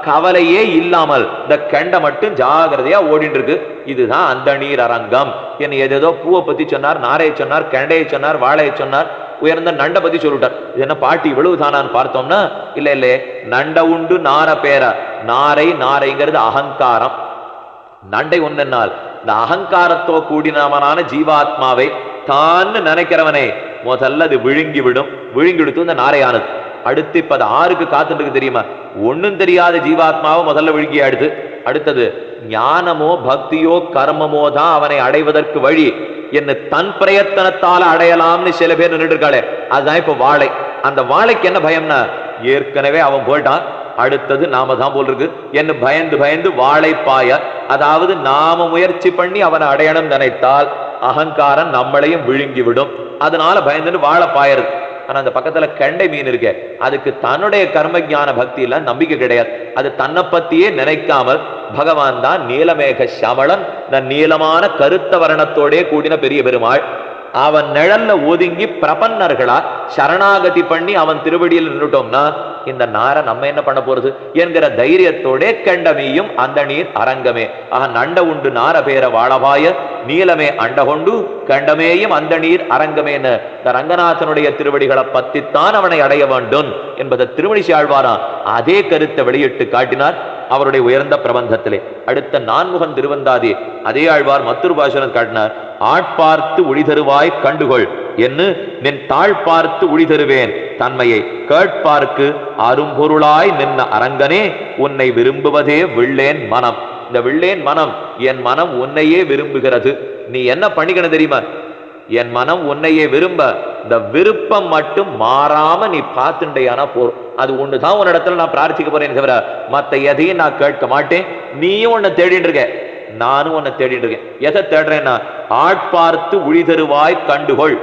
A: கவலையே இல்லாமல் இந்த கெண்டை மட்டும் ஜாகிரதையா ஓடிட்டு இருக்கு இதுதான் அந்த நீர் அரங்கம் என்ன ஏதேதோ பூவை பத்தி சொன்னார் நாரையை சொன்னார் கெண்டையை சொன்னார் வாழையை சொன்னார் உயர்ந்த நண்டை பத்தி சொல்லிட்டார் இது என்ன பாட்டு இவ்வளவு தானான்னு பார்த்தோம்னா இல்ல இல்ல நண்ட உண்டு நார பேர நாரை நாரைங்கிறது அகங்காரம் நண்டை ஒன்னால் இந்த அகங்காரத்தோ கூடினவனான ஜீவாத்மாவை தான் நினைக்கிறவனை முதல்ல அது விழுங்கி விடும் விழுங்கி விடுத்து இந்த நாரையானது அடுத்து இப்ப அது ஆறுக்கு காத்துட்டு இருக்கு தெரியுமா ஒண்ணும் தெரியாத ஜீவாத்மாவை முதல்ல விழுங்கி அடுத்து அடுத்தது ஞானமோ பக்தியோ கர்மமோ தான் அவனை அடைவதற்கு வழி என்ன தன் பிரயத்தனத்தால அடையலாம்னு சில பேர் நின்றுட்டு இருக்காளே அதுதான் இப்ப வாழை அந்த வாழைக்கு என்ன பயம்னா ஏற்கனவே அவன் போயிட்டான் அடுத்தது நாம தான் போல் இருக்கு என்ன பயந்து பயந்து வாழைப்பாய அதாவது நாம முயற்சி பண்ணி அவனை அடையணும் நினைத்தால் அகங்காரம் நம்மளையும் விழுங்கி விடும் அதனால பயந்துன்னு வாழை பாயறது ஆனா அந்த பக்கத்துல கெண்டை மீன் இருக்கே அதுக்கு தன்னுடைய கர்ம ஞான பக்தியில நம்பிக்கை கிடையாது அது தன்னை பத்தியே நினைக்காமல் பகவான் தான் நீலமேக சமளன் இந்த நீளமான கருத்த வர்ணத்தோடே கூடின பெரிய பெருமாள் அவன் நிழல்ல ஒதுங்கி பிரபன்னர்களா சரணாகதி பண்ணி அவன் திருவடியில் நின்றுட்டோம்னா இந்த நாரை நம்ம என்ன பண்ண போறது என்கிற தைரியத்தோட கண்டமியும் அந்த நீர் அரங்கமே ஆக நண்ட உண்டு நார பேர வாழபாய நீலமே அண்ட கொண்டு கண்டமேயும் அந்த நீர் அரங்கமேன்னு இந்த ரங்கநாதனுடைய திருவடிகளை பத்தித்தான் அவனை அடைய வேண்டும் என்பதை திருமணிசி ஆழ்வாராம் அதே கருத்தை வெளியிட்டு காட்டினார் அவருடைய உயர்ந்த பிரபந்தத்திலே அடுத்த நான்முகன் திருவந்தாதி அதே ஆழ்வார் மற்றொரு பாசனம் காட்டினார் ஆட்பார்த்து ஒளிதருவாய் கண்டுகொள் என்று நின் தாழ் பார்த்து ஒளிதருவேன் தன்மையை கேட்பார்க்கு அரும்பொருளாய் நின்ன அரங்கனே உன்னை விரும்புவதே வில்லேன் மனம் இந்த வில்லேன் மனம் என் மனம் உன்னையே விரும்புகிறது நீ என்ன பண்ணிக்கணும் தெரியுமா என் மனம் உன்னையே விரும்ப இந்த விருப்பம் மட்டும் மாறாம நீ பார்த்துண்டையானா போறோம் அது ஒண்ணுதான் ஒரு இடத்துல நான் பிரார்த்திக்க போறேன் தவிர மத்த எதையும் நான் கேட்க மாட்டேன் நீயும் உன்னை தேடிட்டு இருக்க நானும் உன்னை தேடிட்டு இருக்கேன் எதை தேடுறேன்னா ஆட்பார்த்து உழி தருவாய் கண்டுகொள்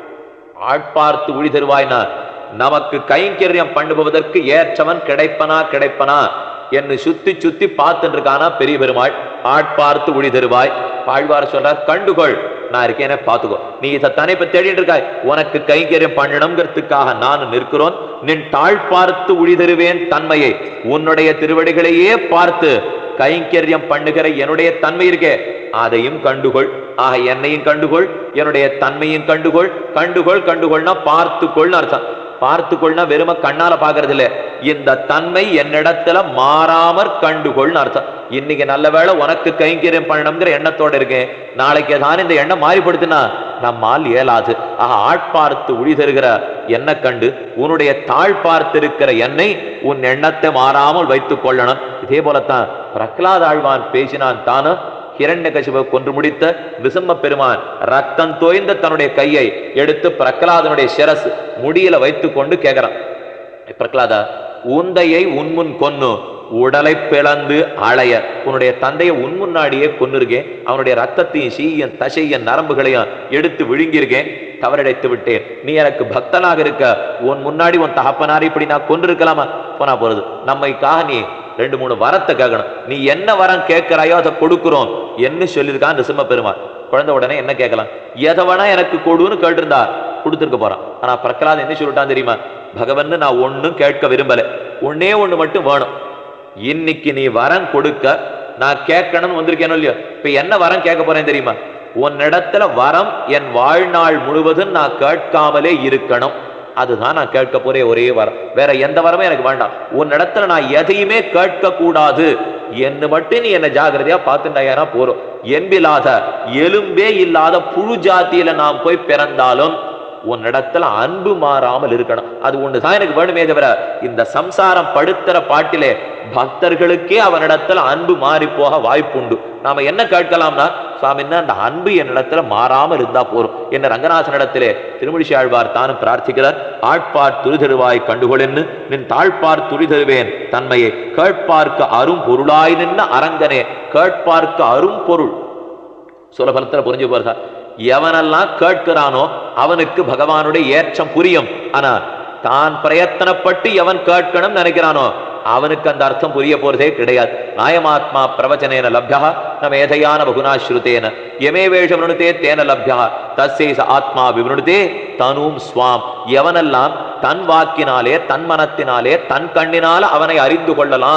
A: ஆட்பார்த்து உழி தருவாய்னா நமக்கு கைங்கரியம் பண்ணுபவதற்கு ஏற்றவன் கிடைப்பனா கிடைப்பனா என்று சுத்தி சுத்தி பார்த்துட்டு இருக்கானா பெரிய பெருமாள் ஆட்பார்த்து உழி தருவாய் பாழ்வார் சொல்றார் கண்டுகொள் நான் இருக்கேனே பார்த்துக்கோ நீ இதைத்தானே இப்ப தேடிட்டு இருக்காய் உனக்கு கைங்கரியம் பண்ணணுங்கிறதுக்காக நான் நிற்கிறோன் நின் தாழ் பார்த்து உழி தருவேன் தன்மையை உன்னுடைய திருவடிகளையே பார்த்து கைங்கரியம் பண்ணுகிற என்னுடைய தன்மை இருக்கே அதையும் கண்டுகொள் ஆக என்னையும் கண்டுகொள் என்னுடைய தன்மையும் கண்டுகொள் கண்டுகொள் கண்டுகொள்னா பார்த்துக்கொள்னு அர்த்தம் பார்த்துக்கொள்னா வெறும கண்ணால பாக்குறது இல்ல இந்த தன்மை என்னிடத்துல மாறாமற் கண்டுகொள்னு அர்த்தம் இன்னைக்கு நல்ல வேளை உனக்கு கைங்கரியம் பண்ணணுங்கிற எண்ணத்தோட இருக்கேன் நாளைக்கு தான் இந்த எண்ணம் மாறிப்படுத்தினா நம்மால் இயலாது ஆக ஆட்பார்த்து உழி தருகிற என்ன கண்டு உன்னுடைய தாழ் பார்த்திருக்கிற என்னை உன் எண்ணத்தை மாறாமல் வைத்துக் கொள்ளணும் இதே போலத்தான் பிரகலாத் ஆழ்வான் பேசினான் தானும் ஹிரண்ய கொன்று முடித்த நிசம்ம பெருமான் ரத்தம் தோய்ந்த தன்னுடைய கையை எடுத்து பிரகலாதனுடைய சிரஸ் முடியில வைத்துக் கொண்டு கேட்கிறான் பிரகலாதா உந்தையை உன்முன் கொன்னு உடலை பிளந்து அலைய உன்னுடைய தந்தையை உன் முன்னாடியே கொன்னிருக்கேன் அவனுடைய ரத்தத்தையும் சீயன் தசையன் நரம்புகளையும் எடுத்து விழுங்கியிருக்கேன் தவறடைத்து விட்டேன் நீ எனக்கு பக்தனாக இருக்க உன் முன்னாடி உன் தகப்பனார் இப்படி நான் கொண்டிருக்கலாமா போனா போறது நம்மைக்காக நீ ரெண்டு மூணு வரத்தை கேட்கணும் நீ என்ன வரம் கேட்கிறாயோ அதை கொடுக்கிறோம் என்ன சொல்லியிருக்கான் நிசிம்ம பெருமாள் குழந்தை உடனே என்ன கேட்கலாம் எதை வேணா எனக்கு கொடுன்னு கேட்டிருந்தா கொடுத்துருக்க போறான் ஆனா பிரகலாத் என்ன சொல்லிட்டான் தெரியுமா பகவன் நான் ஒண்ணும் கேட்க விரும்பல ஒன்னே ஒண்ணு மட்டும் வேணும் இன்னைக்கு நீ வரம் கொடுக்க நான் கேட்கணும்னு வந்திருக்கேனோ இல்லையோ இப்ப என்ன வரம் கேட்க போறேன் தெரியுமா உன்னிடத்துல வரம் என் வாழ்நாள் முழுவதும் நான் கேட்காமலே இருக்கணும் அதுதான் நான் கேட்க போறே ஒரே வரம் வேற எந்த வரமே எனக்கு வேண்டாம் உன்னிடத்துல நான் எதையுமே கேட்க கூடாது என்ன மட்டும் நீ என்ன ஜாகிரதையா பார்த்துட்டாயானா போறோம் என்பில்லாத எலும்பே இல்லாத புழு ஜாத்தியில நாம் போய் பிறந்தாலும் உன்னிடத்துல அன்பு மாறாமல் இருக்கணும் அது ஒண்ணுதான் எனக்கு வேணுமே தவிர இந்த சம்சாரம் படுத்துற பாட்டிலே பக்தர்களுக்கே அவனிடத்துல அன்பு மாறி போக வாய்ப்புண்டு நாம என்ன கேட்கலாம்னா சுவாமின்னா அந்த அன்பு என்னிடத்துல மாறாமல் இருந்தா போரும் என்ன ரங்கநாதனிடத்திலே திருமணிசி ஆழ்வார் தானும் பிரார்த்திக்கிறார் ஆட்பார் துரிதருவாய் கண்டுகொளென்னு நின் தாழ்பார் துரிதருவேன் தன்மையை கேட்பார்க்கு அரும் பொருளாய் நின்ன அரங்கனே கேட்பார்க்கு அரும் பொருள் சுலபலத்துல புரிஞ்சு போறதா எவனெல்லாம் கேட்கிறானோ அவனுக்கு பகவானுடைய ஏற்றம் புரியும் ஆனா தான் பிரயத்தனப்பட்டு எவன் கேட்கணும் நினைக்கிறானோ அவனுக்கு அந்த அர்த்தம் புரிய போறதே கிடையாது நாயமாத்மா பிரவச்சனேன லப்யா நம் ஏதையான பகுனா ஸ்ருதேன எமே வேஷ விருணுதே தேன லப்யா தஸ்யை ச ஆத்மா விவருணுதே தனும் ஸ்வாம் எவனெல்லாம் தன் வாக்கினாலே தன் மனத்தினாலே தன் கண்ணினால அவனை அறிந்து கொள்ளலாம்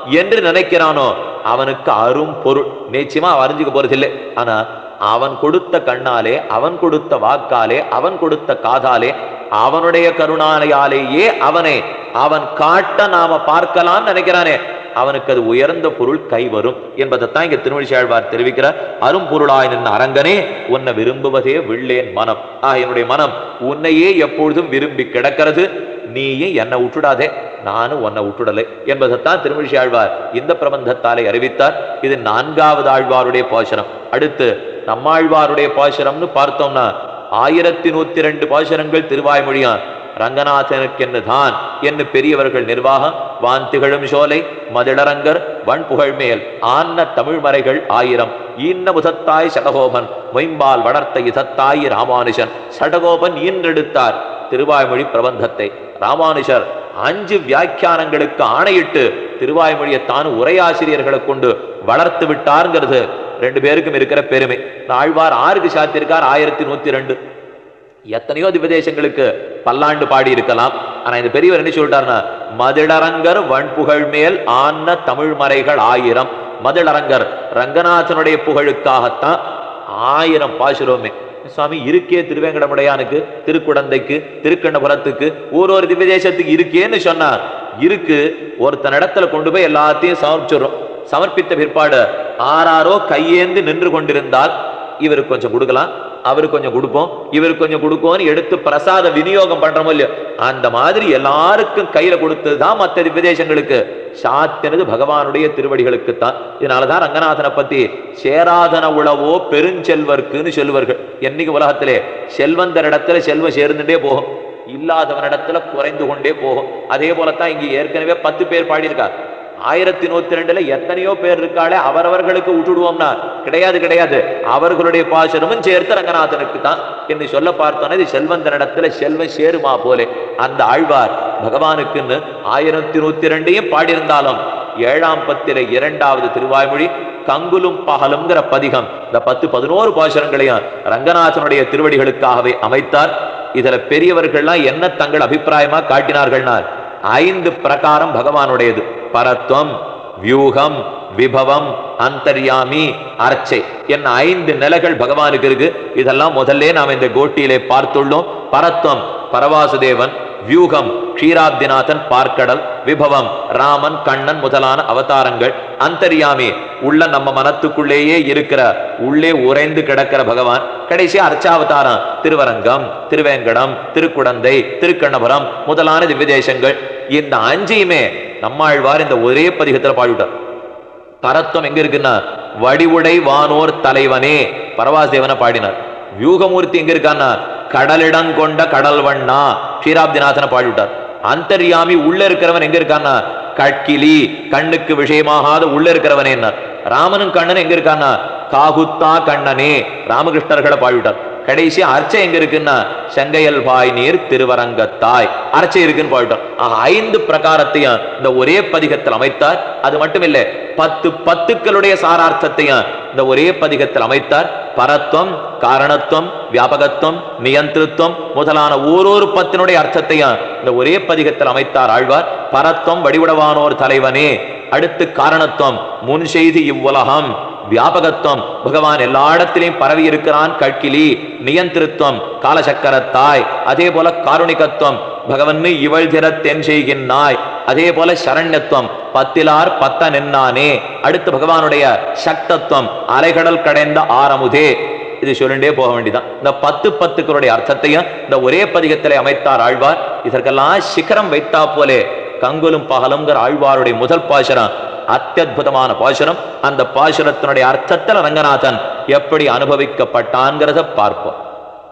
A: என்று நினைக்கிறானோ அவனுக்கு அரும் பொருள் நிச்சயமா அவன் அறிஞ்சுக்க போறதில்லை ஆனா அவன் கொடுத்த கண்ணாலே அவன் கொடுத்த வாக்காலே அவன் கொடுத்த காதாலே அவனுடைய கருணாலையாலேயே அவனை அவன் காட்ட நாம பார்க்கலாம்னு நினைக்கிறானே அவனுக்கு அது உயர்ந்த பொருள் கை வரும் என்பதைத்தான் இங்க திருமொழிச்சாழ்வார் தெரிவிக்கிறார் அரும்பொருளாய் நின்ற அரங்கனே உன்னை விரும்புவதே வில்லேன் மனம் ஆ என்னுடைய மனம் உன்னையே எப்பொழுதும் விரும்பி கிடக்கிறது நீயும் என்னை விட்டுடாதே நானும் உன்னை விட்டுடலை என்பதைத்தான் திருமொழி ஆழ்வார் இந்த பிரபந்தத்தாலே அறிவித்தார் இது நான்காவது ஆழ்வாருடைய பாசுரம் அடுத்து நம்மாழ்வாருடைய பாசுரம்னு பார்த்தோம்னா ஆயிரத்தி நூத்தி ரெண்டு பாசுரங்கள் திருவாய்மொழியான் ரங்கநாதனுக்கென்னு தான் என்று பெரியவர்கள் நிர்வாகம் வான் திகழும் சோலை மதிளரங்கர் வன் புகழ் மேல் ஆன்ன தமிழ் மறைகள் ஆயிரம் ஈன்ன முசத்தாய் சடகோபன் மொயம்பால் வளர்த்த இசத்தாய் ராமானுஷன் சடகோபன் ஈன்றெடுத்தார் திருவாய்மொழி பிரபந்தத்தை ராமானுஷர் அஞ்சு வியாக்கியானங்களுக்கு ஆணையிட்டு திருவாய்மொழியை தான் உரையாசிரியர்களை கொண்டு வளர்த்து விட்டார்ங்கிறது ரெண்டு பேருக்கும் இருக்கிற பெருமை ஆழ்வார் ஆறுக்கு சாத்திருக்கார் ஆயிரத்தி நூத்தி ரெண்டு எத்தனையோ திவ்யதேசங்களுக்கு பல்லாண்டு பாடி இருக்கலாம் ஆனா இந்த பெரியவர் என்ன சொல்லிட்டாருன்னா மதிளரங்கர் வன்புகழ் மேல் ஆன்ன தமிழ் மறைகள் ஆயிரம் மதிளரங்கர் ரங்கநாதனுடைய புகழுக்காகத்தான் ஆயிரம் பாசுரோமே சுவாமி இருக்கே திருவேங்கடமுடையானுக்கு திருக்குடந்தைக்கு திருக்கண்ணபுரத்துக்கு ஒரு ஒரு திவ்யதேசத்துக்கு இருக்கேன்னு சொன்னார் இருக்கு ஒருத்தன் இடத்துல கொண்டு போய் எல்லாத்தையும் சமர்ப்பிச்சிடுறோம் சமர்ப்பித்த பிற்பாடு ஆறாரோ கையேந்து நின்று கொண்டிருந்தால் இவருக்கு கொஞ்சம் கொடுக்கலாம் அவருக்கு கொஞ்சம் கொடுப்போம் இவருக்கு கொஞ்சம் கொடுப்போம்னு எடுத்து பிரசாத விநியோகம் பண்றோமோ இல்லையோ அந்த மாதிரி எல்லாருக்கும் கையில கொடுத்ததுதான் மற்ற விதேசங்களுக்கு சாத்தினது பகவானுடைய திருவடிகளுக்குத்தான் இதனாலதான் ரங்கநாதனை பத்தி சேராதன உளவோ பெருஞ்செல்வர்க்குன்னு சொல்லுவார்கள் என்னைக்கு உலகத்திலே செல்வந்தர் இடத்துல செல்வம் சேர்ந்துட்டே போகும் இல்லாதவனிடத்துல குறைந்து கொண்டே போகும் அதே போலத்தான் இங்க ஏற்கனவே பத்து பேர் பாடியிருக்கார் ஆயிரத்தி நூத்தி ரெண்டுல எத்தனையோ பேர் இருக்காளே அவரவர்களுக்கு விட்டுடுவோம்னா கிடையாது கிடையாது அவர்களுடைய பாசனமும் சேர்த்து ரங்கநாதனுக்கு தான் என்று சொல்ல பார்த்தோன்னா இது செல்வந்தனிடத்துல செல்வம் சேருமா போலே அந்த ஆழ்வார் பகவானுக்குன்னு ஆயிரத்தி நூத்தி ரெண்டையும் பாடியிருந்தாலும் ஏழாம் பத்திர இரண்டாவது திருவாய்மொழி கங்குலும் பகலுங்கிற பதிகம் இந்த பத்து பதினோரு பாசுரங்களையும் ரங்கநாதனுடைய திருவடிகளுக்காகவே அமைத்தார் இதுல பெரியவர்கள்லாம் என்ன தங்கள் அபிப்பிராயமா காட்டினார்கள்னா ஐந்து பிரகாரம் பகவானுடையது பரத்வம் வியூகம் விபவம் அந்தர்யாமி அர்ச்சை என்ன ஐந்து நிலைகள் பகவானுக்கு இருக்கு இதெல்லாம் முதல்ல நாம் இந்த கோட்டியிலே பார்த்துள்ளோம் பரத்வம் பரவாசுதேவன் வியூகம் க்ஷீராப்திநாதன் பார்க்கடல் விபவம் ராமன் கண்ணன் முதலான அவதாரங்கள் அந்தர்யாமி உள்ள நம்ம மனத்துக்குள்ளேயே இருக்கிற உள்ளே உறைந்து கிடக்கிற பகவான் கடைசி அர்ச்சாவதாரம் திருவரங்கம் திருவேங்கடம் திருக்குடந்தை திருக்கண்ணபுரம் முதலான திவ்யதேசங்கள் இந்த அஞ்சையுமே நம்மாழ்வார் இந்த ஒரே பதிகத்துல பாடிவிட்டார் பரத்துவம் எங்க இருக்குன்னா வடிவுடை வானோர் தலைவனே பரவாசேவனை பாடினார் வியூகமூர்த்தி எங்க இருக்கான்னா கடலிடம் கொண்ட கடல் வண்ணா க்ஷீராப்திநாதனை பாடிவிட்டார் அந்தர்யாமி உள்ள இருக்கிறவன் எங்க இருக்கான்னா கட்கிலி கண்ணுக்கு விஷயமாகாத உள்ள இருக்கிறவனே ராமனும் கண்ணனும் எங்க இருக்கான்னா காகுத்தா கண்ணனே ராமகிருஷ்ணர்களை பாடிவிட்டார் கடைசி அர்ச்சை எங்க இருக்குன்னா செங்கையல் பாய் நீர் திருவரங்கத்தாய் அர்ச்சை இருக்குன்னு பாடிட்டோம் ஆக ஐந்து பிரகாரத்தையும் இந்த ஒரே பதிகத்தில் அமைத்தார் அது மட்டும் இல்ல பத்து பத்துக்களுடைய சாரார்த்தத்தையும் இந்த ஒரே பதிகத்தில் அமைத்தார் பரத்துவம் காரணத்துவம் வியாபகத்துவம் நியந்திருத்துவம் முதலான ஓரொரு பத்தினுடைய அர்த்தத்தையும் இந்த ஒரே பதிகத்தில் அமைத்தார் ஆழ்வார் பரத்துவம் வடிவுடவானோர் தலைவனே அடுத்து காரணத்துவம் முன் செய்தி இவ்வுலகம் வியாபகத்துவம் பகவான் எல்லா இடத்திலையும் பரவி இருக்கிறான் கட்கிலி நியந்திருத்துவம் காலசக்கரத்தாய் அதே போல காருணிகத்துவம் பகவன் இவள் திற தென் செய்கின்றாய் அதே போல சரண்யத்துவம் பத்திலார் பத்த நின்னானே அடுத்து பகவானுடைய சக்தத்துவம் அலைகடல் கடைந்த ஆரமுதே இது சொல்லிண்டே போக வேண்டியதான் இந்த பத்து பத்துக்களுடைய அர்த்தத்தையும் இந்த ஒரே பதிகத்திலே அமைத்தார் ஆழ்வார் இதற்கெல்லாம் சிகரம் வைத்தா போலே கங்குலும் பகலுங்கிற ஆழ்வாருடைய முதல் பாசுரம் அத்தியுதமான பாசுரம் அந்த பாசுரத்தினுடைய அர்த்தத்தில் ரங்கநாதன் எப்படி அனுபவிக்கப்பட்டான்ங்கிறத பார்ப்போம்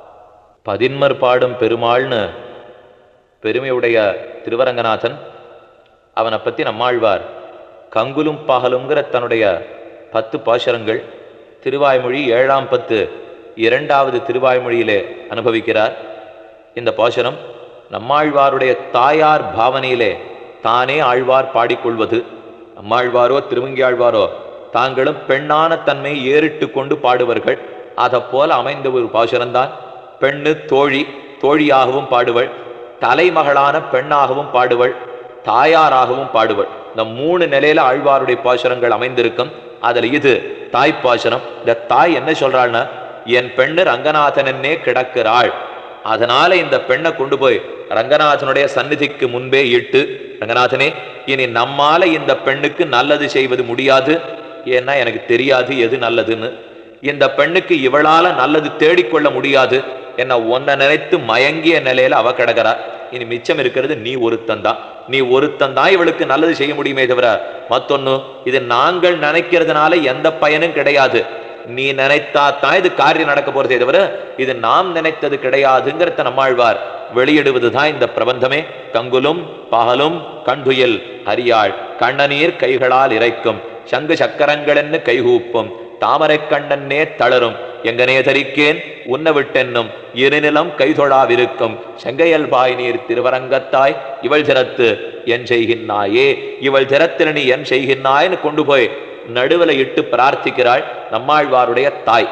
A: பதின்மர் பாடும் பெருமாள்னு பெருமையுடைய திருவரங்கநாதன் அவனை பத்தி நம்மாழ்வார் கங்குலும் பகலுங்கிற தன்னுடைய பத்து பாசுரங்கள் திருவாய்மொழி ஏழாம் பத்து இரண்டாவது திருவாய்மொழியிலே அனுபவிக்கிறார் இந்த பாசுரம் நம்மாழ்வாருடைய தாயார் பாவனையிலே தானே ஆழ்வார் பாடிக்கொள்வது நம்மாழ்வாரோ திருமங்கி ஆழ்வாரோ தாங்களும் பெண்ணான தன்மை ஏறிட்டு கொண்டு பாடுவர்கள் அதை போல அமைந்த ஒரு பாசுரம்தான் பெண்ணு தோழி தோழியாகவும் பாடுவள் தலைமகளான பெண்ணாகவும் பாடுவள் தாயாராகவும் பாடுவள் இந்த மூணு நிலையில ஆழ்வாருடைய பாசுரங்கள் அமைந்திருக்கும் அதுல இது தாய் பாசுரம் இந்த தாய் என்ன சொல்றாள்னா என் பெண்ணு ரங்கநாதனன்னே கிடக்கிறாள் அதனால இந்த பெண்ணை கொண்டு போய் ரங்கநாதனுடைய சந்நிதிக்கு முன்பே இட்டு ரங்கநாதனே இனி நம்மால இந்த பெண்ணுக்கு நல்லது செய்வது முடியாது ஏன்னா எனக்கு தெரியாது எது நல்லதுன்னு இந்த பெண்ணுக்கு இவளால நல்லது தேடிக்கொள்ள முடியாது என்ன ஒன்ன நினைத்து மயங்கிய நிலையில அவ கிடக்கிறா இனி மிச்சம் இருக்கிறது நீ ஒருத்தன் தான் நீ ஒருத்தன் தான் இவளுக்கு நல்லது செய்ய முடியுமே தவிர மத்தொன்னு இது நாங்கள் நினைக்கிறதுனால எந்த பயனும் கிடையாது நீ நினைத்தா தான் இது காரியம் நடக்க போறதே தவிர இது நாம் நினைத்தது கிடையாதுங்கிறத நம்மாழ்வார் வெளியிடுவதுதான் இந்த பிரபந்தமே கங்குலும் பகலும் கண்டுயில் அறியாள் கண்ணநீர் கைகளால் இறைக்கும் சங்கு சக்கரங்களென்னு கைகூப்பும் தாமரை கண்ணன்னே தளரும் எங்கனே தரிக்கேன் உன்ன விட்டென்னும் இருநிலம் கைதொழாவிருக்கும் செங்கையல் பாய் நீர் திருவரங்கத்தாய் இவள் திறத்து என் செய்கின்னாயே இவள் திறத்தில் நீ என் செய்கின்னாய்னு கொண்டு போய் நடுவுல இட்டு பிரார்த்திக்கிறாள் நம்மாழ்வாருடைய தாய்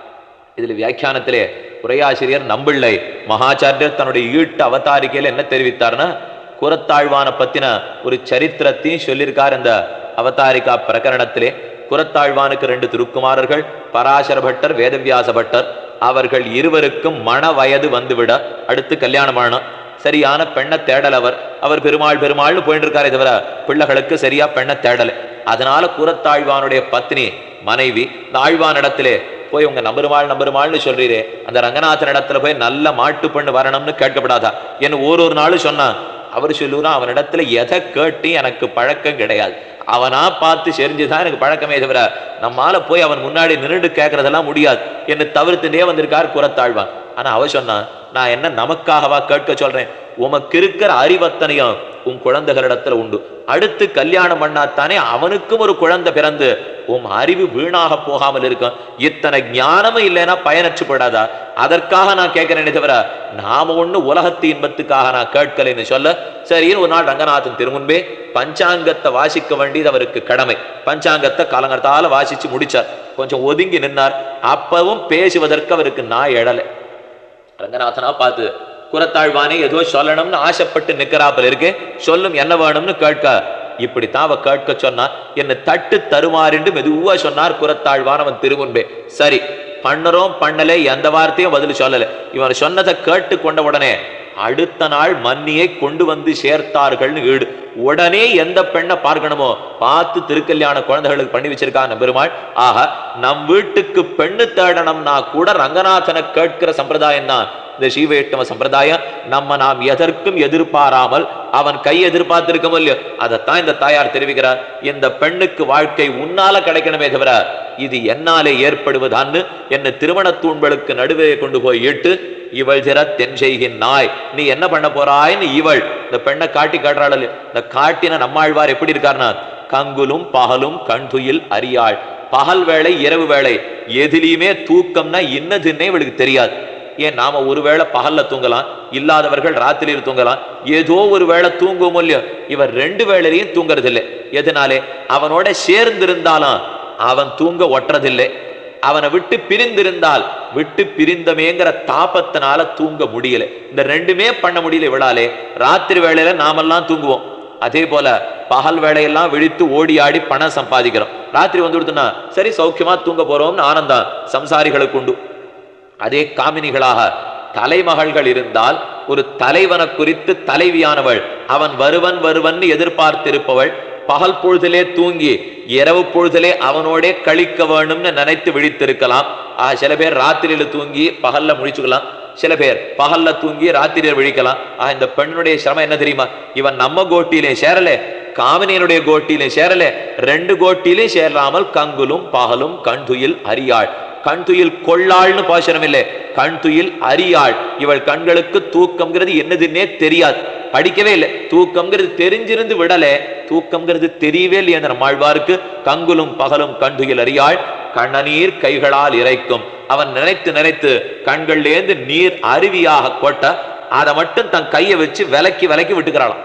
A: இதுல வியாக்கியானத்திலே உரையாசிரியர் நம்பிள்ளை மகாச்சாரியர் தன்னுடைய ஈட்டு அவதாரிக்கையில என்ன தெரிவித்தார்னா குரத்தாழ்வான பத்தின ஒரு சரித்திரத்தையும் சொல்லியிருக்கார் இந்த அவதாரிகா பிரகரணத்திலே குரத்தாழ்வானுக்கு ரெண்டு திருக்குமாரர்கள் பராசர பட்டர் வேதவியாச பட்டர் அவர்கள் இருவருக்கும் மண வயது வந்துவிட அடுத்து கல்யாணம் ஆனோம் சரியான பெண்ணை தேடல் அவர் அவர் பெருமாள் பெருமாள்னு போயிட்டு இருக்காரே தவிர பிள்ளைகளுக்கு சரியா பெண்ணை தேடல அதனால குரத்தாழ்வானுடைய பத்னி மனைவி இந்த ஆழ்வான் இடத்திலே போய் உங்க நம்பருமாள் நம்பருமாள்னு சொல்றீரே அந்த ரங்கநாதன் இடத்துல போய் நல்ல மாட்டு பெண்ணு வரணும்னு கேட்கப்படாதா என்ன ஒரு ஒரு நாளும் சொன்னான் அவர் சொல்லுறான் அவனிடத்துல எதை கேட்டு எனக்கு பழக்கம் கிடையாது அவனா பார்த்து செறிஞ்சுதான் எனக்கு பழக்கமே தவிர நம்மால போய் அவன் முன்னாடி நின்றுட்டு கேட்கறதெல்லாம் முடியாது என்ன தவிர்த்துட்டே வந்திருக்கார் குரத்தாழ்வான் ஆனா அவ சொன்னான் நான் என்ன நமக்காகவா கேட்க சொல்றேன் உமக்கு இருக்கிற அறிவத்தனையும் உன் குழந்தைகளிடத்துல உண்டு அடுத்து கல்யாணம் பண்ணாத்தானே அவனுக்கும் ஒரு குழந்தை பிறந்து உன் அறிவு வீணாக போகாமல் இருக்கும் இத்தனை ஞானமும் இல்லைன்னா பயனற்று போடாதா அதற்காக நான் கேட்கிறேனே தவிர நாம ஒண்ணு உலகத்து இன்பத்துக்காக நான் கேட்கலைன்னு சொல்ல சரின்னு ஒரு நாள் ரங்கநாதன் திருமுன்பே பஞ்சாங்கத்தை வாசிக்க வேண்டியது அவருக்கு கடமை பஞ்சாங்கத்தை காலங்கத்தால வாசிச்சு முடிச்சார் கொஞ்சம் ஒதுங்கி நின்னார் அப்பவும் பேசுவதற்கு அவருக்கு நான் எழலை ரங்கநாதனா பார்த்து குரத்தாழ்வானே ஏதோ சொல்லணும்னு ஆசைப்பட்டு நிக்கிறாப்புல இருக்கு சொல்லும் என்ன வேணும்னு கேட்க இப்படித்தான் அவ கேட்க சொன்னா என்ன தட்டு தருமாறின்று மெதுவா சொன்னார் குரத்தாழ்வான் அவன் திருமுன்பே சரி பண்ணுறோம் பண்ணலே எந்த வார்த்தையும் பதில் சொல்லல இவன் சொன்னதை கேட்டு கொண்ட உடனே அடுத்த நாள் மன்னியை கொண்டு வந்து சேர்த்தார்கள்னு வீடு உடனே எந்த பெண்ணை பார்க்கணுமோ பார்த்து திருக்கல்யாண குழந்தைகளுக்கு பண்ணி வச்சிருக்காங்க பெருமாள் ஆக நம் வீட்டுக்கு பெண்ணு தேடணும்னா கூட ரங்கநாதனை கேட்கிற சம்பிரதாயம் தான் இந்த சீவைஷ்ணவ சம்பிரதாயம் நம்ம நாம் எதற்கும் எதிர்பாராமல் அவன் கை எதிர்பார்த்திருக்கமோ இல்லையோ அதைத்தான் இந்த தாயார் தெரிவிக்கிறார் இந்த பெண்ணுக்கு வாழ்க்கை உன்னால கிடைக்கணுமே தவிர இது என்னாலே ஏற்படுவதான்னு என்ன திருமண தூண்களுக்கு நடுவே கொண்டு போய் இட்டு இவள் திற தென் செய்கின் நாய் நீ என்ன பண்ண போறாய்ன்னு இவள் இந்த பெண்ணை காட்டி காட்டுறாள் இல்லையோ? இந்த காட்டின நம்மாழ்வார் எப்படி இருக்காருன்னா கங்குலும் பகலும் கண்துயில் அறியாள் பகல் வேளை இரவு வேளை எதிலையுமே தூக்கம்னா என்னதுன்னே இவளுக்கு தெரியாது ஏன் நாம ஒருவேளை பகல்ல தூங்கலாம் இல்லாதவர்கள் ராத்திரியில் தூங்கலாம் ஏதோ ஒரு வேளை தூங்குவோம் இல்லையோ இவர் ரெண்டு வேளையிலையும் தூங்குறது இல்லை எதனாலே அவனோட சேர்ந்திருந்தாலும் அவன் தூங்க ஒட்டுறதில்லை அவனை விட்டு பிரிந்திருந்தால் விட்டு பிரிந்தமேங்கிற தாபத்தினால தூங்க முடியல இந்த ரெண்டுமே பண்ண முடியல இவளாலே ராத்திரி வேளையில நாமெல்லாம் தூங்குவோம் அதே போல பகல் வேலையெல்லாம் விழித்து ஓடி ஆடி பணம் சம்பாதிக்கிறோம் ராத்திரி வந்து கொடுத்தோம்னா சரி சௌக்கியமா தூங்க போறோம்னு ஆனந்தம் சம்சாரிகளுக்கு உண்டு அதே காமினிகளாக தலைமகள்கள் இருந்தால் ஒரு தலைவனை குறித்து தலைவியானவள் அவன் வருவன் வருவன் எதிர்பார்த்திருப்பவள் பகல் பொழுதிலே தூங்கி இரவு பொழுதிலே அவனோடே கழிக்க வேணும்னு நினைத்து விழித்திருக்கலாம் ஆஹ் சில பேர் ராத்திரியில தூங்கி பகல்ல முழிச்சுக்கலாம் சில பேர் பகல்ல தூங்கி ராத்திரியில் விழிக்கலாம் ஆஹ் இந்த பெண்ணுடைய சிரமம் என்ன தெரியுமா இவன் நம்ம கோட்டியிலே சேரல காமினியனுடைய கோட்டியிலே சேரல ரெண்டு கோட்டியிலே சேராமல் கங்குலும் பகலும் கண்துயில் அறியாள் கண் துயில் கொள்ளாள்னு பாசனம் இல்லை கண் துயில் அறியாள் இவள் கண்களுக்கு தூக்கம்ங்கிறது என்னதுன்னே தெரியாது படிக்கவே இல்லை தூக்கம்ங்கிறது தெரிஞ்சிருந்து விடல தூக்கம்ங்கிறது தெரியவே இல்லையே அந்த நம்மாழ்வாருக்கு கங்குலும் பகலும் கண் துயில் அறியாள் கண்ணநீர் கைகளால் இறைக்கும் அவன் நினைத்து நினைத்து கண்கள்லேந்து நீர் அருவியாக கொட்ட அதை மட்டும் தன் கையை வச்சு விலக்கி விலக்கி விட்டுக்கிறாளாம்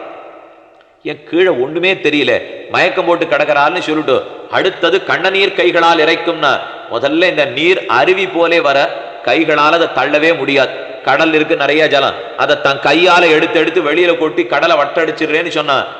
A: என் கீழே ஒண்ணுமே தெரியல மயக்கம் போட்டு கிடக்கிறாள்னு சொல்லிட்டு அடுத்தது கண்ணநீர் கைகளால் இறைக்கும்னா முதல்ல இந்த நீர் அருவி போலே வர கைகளால் அதை தள்ளவே முடியாது கடல் இருக்கு நிறைய ஜலம் அதை தன் கையால எடுத்து எடுத்து வெளியில கொட்டி கடலை வட்டடிச்சிடுறேன்னு சொன்னா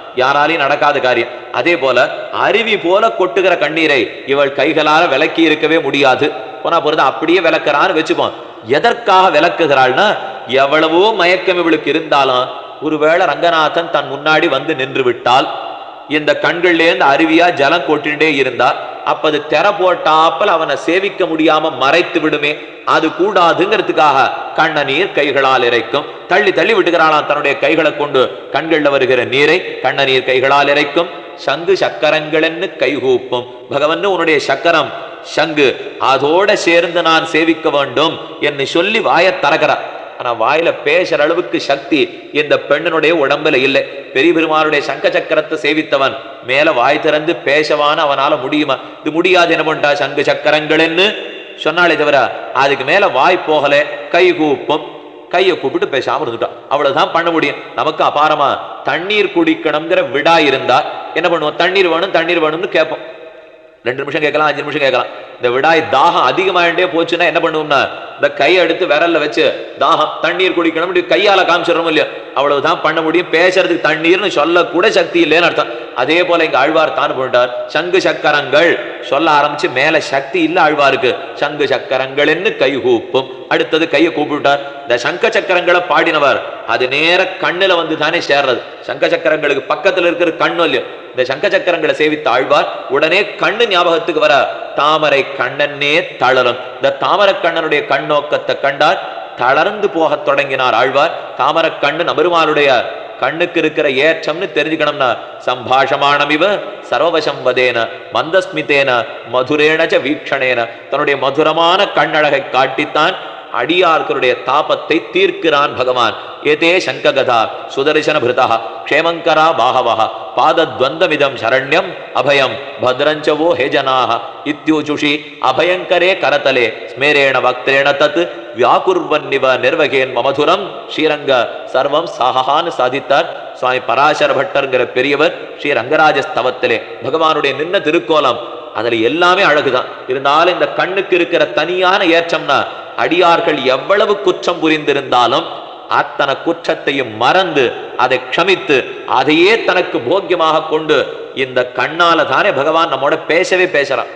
A: யாராலையும் நடக்காத காரியம் அதே போல அருவி போல கொட்டுகிற கண்ணீரை இவள் கைகளால விலக்கி இருக்கவே முடியாது போனா பொறுத்து அப்படியே விளக்குறான்னு வச்சுப்போம் எதற்காக விளக்குகிறாள்னா எவ்வளவோ மயக்கம் இவளுக்கு இருந்தாலும் ஒருவேளை ரங்கநாதன் தன் முன்னாடி வந்து நின்று விட்டால் இந்த கண்கள்லேருந்து அருவியா ஜலம் கொட்டிண்டே இருந்தா அப்ப அது தெர போட்டாப்பல் அவனை சேவிக்க முடியாம மறைத்து விடுமே அது கூடாதுங்கிறதுக்காக கண்ண நீர் கைகளால் இறைக்கும் தள்ளி தள்ளி விட்டுகிறாளாம் தன்னுடைய கைகளை கொண்டு கண்கள்ல வருகிற நீரை கண்ண நீர் கைகளால் இறைக்கும் சங்கு சக்கரங்களென்னு கைகூப்பும் பகவன் உன்னுடைய சக்கரம் சங்கு அதோட சேர்ந்து நான் சேவிக்க வேண்டும் என்று சொல்லி வாயத் திறக்கிறார் ஆனா வாயில பேசுற அளவுக்கு சக்தி இந்த பெண்ணனுடைய உடம்புல இல்லை பெரிய பெருமானுடைய சங்க சக்கரத்தை சேவித்தவன் மேல வாய் திறந்து பேசவான அவனால முடியுமா இது முடியாது என்ன பண்ணிட்டா சங்கு சக்கரங்கள்னு சொன்னாலே தவிர அதுக்கு மேல வாய் போகல கை கூப்பும் கையை கூப்பிட்டு பேசாம இருந்துட்டான் அவ்வளவுதான் பண்ண முடியும் நமக்கு அபாரமா தண்ணீர் குடிக்கணுங்கிற விடா இருந்தா என்ன பண்ணுவோம் தண்ணீர் வேணும் தண்ணீர் வேணும்னு கேட்போம் ரெண்டு நிமிஷம் கேட்கலாம் அஞ்சு நிமிஷம் கேட்கலாம் இந்த விடாய் தாகம் அதிகமாயிட்டே போச்சுன்னா என்ன பண்ணுவோம்னா இந்த கையை எடுத்து விரல்ல வச்சு தாகம் தண்ணீர் குடிக்கணும் இப்படி கையால காமிச்சிடறோம் இல்லையா அவ்வளவுதான் பண்ண முடியும் பேசுறதுக்கு தண்ணீர்னு சொல்ல கூட சக்தி இல்லைன்னு அர்த்தம் அதே போல இங்க ஆழ்வார் தான் போட்டார் சங்கு சக்கரங்கள் சொல்ல ஆரம்பிச்சு மேல சக்தி இல்ல ஆழ்வாருக்கு சங்கு சக்கரங்கள்னு கை கூப்பும் அடுத்தது கையை கூப்பிட்டார் இந்த சங்க சக்கரங்களை பாடினவர் அது நேர கண்ணுல வந்து தானே சேர்றது சங்க சக்கரங்களுக்கு பக்கத்துல இருக்கிற கண்ணு இல்லையோ இந்த சங்க சக்கரங்களை சேவித்த ஆழ்வார் உடனே கண்ணு ஞாபகத்துக்கு வர தாமரை கண்ணனே தளரும் இந்த தாமரை கண்ணனுடைய கண்ணோக்கத்தை கண்டார் தளர்ந்து போகத் தொடங்கினார் ஆழ்வார் தாமரை கண்ணு நபெருமானுடைய கண்ணுக்கு இருக்கிற ஏற்றம்னு தெரிஞ்சுக்கணும்னா சம்பாஷமானம் இவ சர்வவசம் வதேன மந்தஸ்மிதேன மதுரேணச்ச வீக்ஷணேன தன்னுடைய மதுரமான கண்ணழகை காட்டித்தான் அடியார்களுடைய தாபத்தை தீர்க்கிறான் பகவான் ஏதே சங்ககதா சுதர்சன பிருதா க்ஷேமங்கரா பாகவः பாதத்வந்தமிதம் சரண்யம் அபயம் பத்ரஞ்சவோ ஹே ஜனாः இத்யூஜுஷி அபயங்கரே கரதலே ஸ்மேரேண வக்திரேண தத் வியாக்குர்வன்னிவ நிர்வகேன் மமதுரம் ஸ்ரீரங்க சர்வம் சஹான்னு சாதித்தார் சுவாமி பராசர பட்டர்ங்கிற பெரியவர் ஸ்ரீ ரங்கராஜ ஸ்தவத்திலே பகவானுடைய நின்ன திருக்கோலம் அதுல எல்லாமே அழகுதான் இருந்தாலும் இந்த கண்ணுக்கு இருக்கிற தனியான ஏற்றம்னா அடியார்கள் எவ்வளவு குற்றம் புரிந்திருந்தாலும் அத்தனை குற்றத்தையும் மறந்து அதை க்ஷமித்து அதையே தனக்கு போக்கியமாக கொண்டு இந்த கண்ணால தானே பகவான் நம்மோட பேசவே பேசுறான்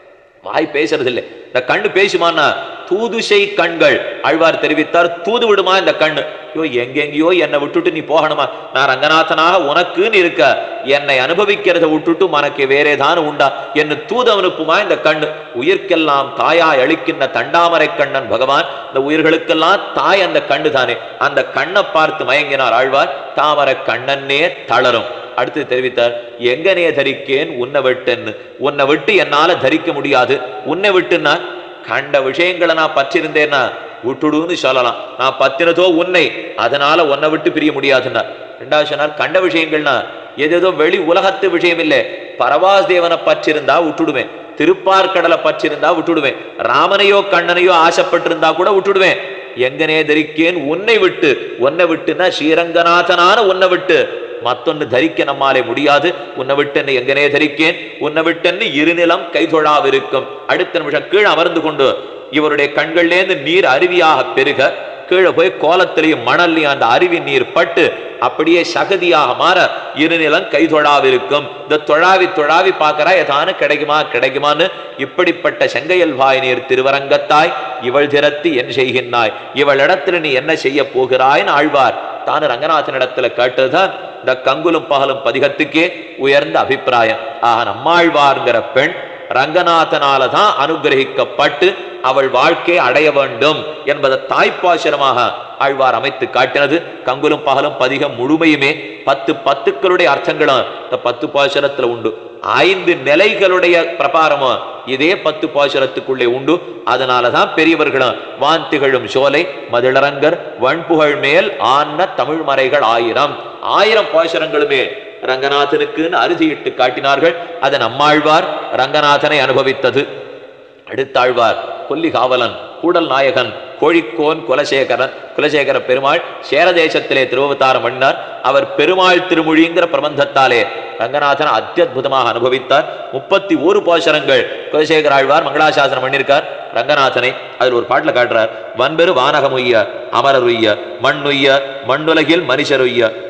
A: வாய் பேசுறது இல்லை இந்த கண்ணு பேசுமான்னா தூதுசை கண்கள் ஆழ்வார் தெரிவித்தார் தூது விடுமா இந்த கண்ணு ஐயோ எங்கெங்கேயோ என்னை விட்டுட்டு நீ போகணுமா நான் ரங்கநாதனாக உனக்குன்னு இருக்க என்னை அனுபவிக்கிறத விட்டுட்டு உனக்கு வேற ஏதானு உண்டா என்ன தூது அனுப்புமா இந்த கண்ணு உயிர்க்கெல்லாம் தாயாய் அளிக்கின்ற தண்டாமரை கண்ணன் பகவான் இந்த உயிர்களுக்கெல்லாம் தாய் அந்த கண்ணு தானே அந்த கண்ணை பார்த்து மயங்கினார் ஆழ்வார் தாமரை கண்ணன்னே தளரும் அடுத்து தெரிவித்தார் எங்கனே தரிக்கேன் உன்னை விட்டுன்னு உன்னை விட்டு என்னால தரிக்க முடியாது உன்னை விட்டுன்னா கண்ட விஷயங்களை நான் பற்றிருந்தேன்னா விட்டுடுன்னு சொல்லலாம் நான் பத்தினதோ உன்னை அதனால உன்னை விட்டு பிரிய முடியாதுன்னா ரெண்டாவது சொன்னார் கண்ட விஷயங்கள்னா எதேதோ வெளி உலகத்து விஷயம் இல்லை பரவாஸ் தேவனை பற்றிருந்தா விட்டுடுவேன் திருப்பார்கடலை பற்றிருந்தா விட்டுடுவேன் ராமனையோ கண்ணனையோ ஆசைப்பட்டிருந்தா கூட விட்டுடுவேன் எங்கனே தரிக்கேன் உன்னை விட்டு உன்னை விட்டுன்னா ஸ்ரீரங்கநாதனான உன்னை விட்டு மத்தொன்னு தரிக்க நம்மாலே முடியாது உன்னை விட்டென்னு எங்கனே தரிக்கேன் உன்னை விட்டென்னு இருநிலம் கைதொழாவிருக்கும் அடுத்த நிமிஷம் கீழே அமர்ந்து கொண்டு இவருடைய கண்கள்லேருந்து நீர் அருவியாக பெருக கீழே போய் கோலத்திலையும் மணல்லையும் அந்த அருவி நீர் பட்டு அப்படியே சகதியாக மாற இருநிலம் கைதொழாவிருக்கும் இந்த தொழாவி தொழாவி பார்க்கறா ஏதானு கிடைக்குமா கிடைக்குமான்னு இப்படிப்பட்ட செங்கையல் வாய் நீர் திருவரங்கத்தாய் இவள் திறத்து என் செய்கின்றாய் இவள் இடத்துல நீ என்ன செய்ய போகிறாய்ன்னு ஆழ்வார் தானு ரங்கநாதனிடத்துல கேட்டதுதான் இந்த கங்குலும் பகலும் பதிகத்துக்கே உயர்ந்த அபிப்பிராயம் ஆக நம்மாழ்வார்ங்கிற பெண் ரங்கநாதனால தான் அனுகிரகிக்கப்பட்டு அவள் வாழ்க்கை அடைய வேண்டும் என்பதை தாய்ப்பாசுரமாக ஆழ்வார் அமைத்து காட்டினது கங்குலும் பகலும் பதிகம் முழுமையுமே பத்து பத்துக்களுடைய அர்த்தங்களும் இந்த பத்து பாசுரத்துல உண்டு ஐந்து நிலைகளுடைய பிரபாரமும் இதே பத்து பாசுரத்துக்குள்ளே உண்டு அதனாலதான் பெரியவர்களும் வான் திகழும் சோலை மதிளரங்கர் வண்புகழ் மேல் ஆன தமிழ் மறைகள் ஆயிரம் ஆயிரம் பாசுரங்களுமே ரங்கநாதனுக்குன்னு அறுதியிட்டு காட்டினார்கள் அதை நம்மாழ்வார் ரங்கநாதனை அனுபவித்தது அடுத்தாழ்வார் கொல்லி காவலன் கூடல் நாயகன் கோழிக்கோன் குலசேகரன் குலசேகர பெருமாள் சேரதேசத்திலே திருவவதாரம் பண்ணினார் அவர் பெருமாள் திருமொழிங்கிற பிரபந்தத்தாலே ரங்கநாதன் அத்தியுதமாக அனுபவித்தார் முப்பத்தி ஒரு போஷரங்கள் குலசேகர ஆழ்வார் மங்களாசாசனம் பண்ணியிருக்கார் ரங்கநாதனை அதில் ஒரு பாட்டுல காட்டுறார் வன்பெரு வானகம் உய்ய அமரர் உய்ய மண் உய்ய மண்ணுலகில் மனுஷர் உய்ய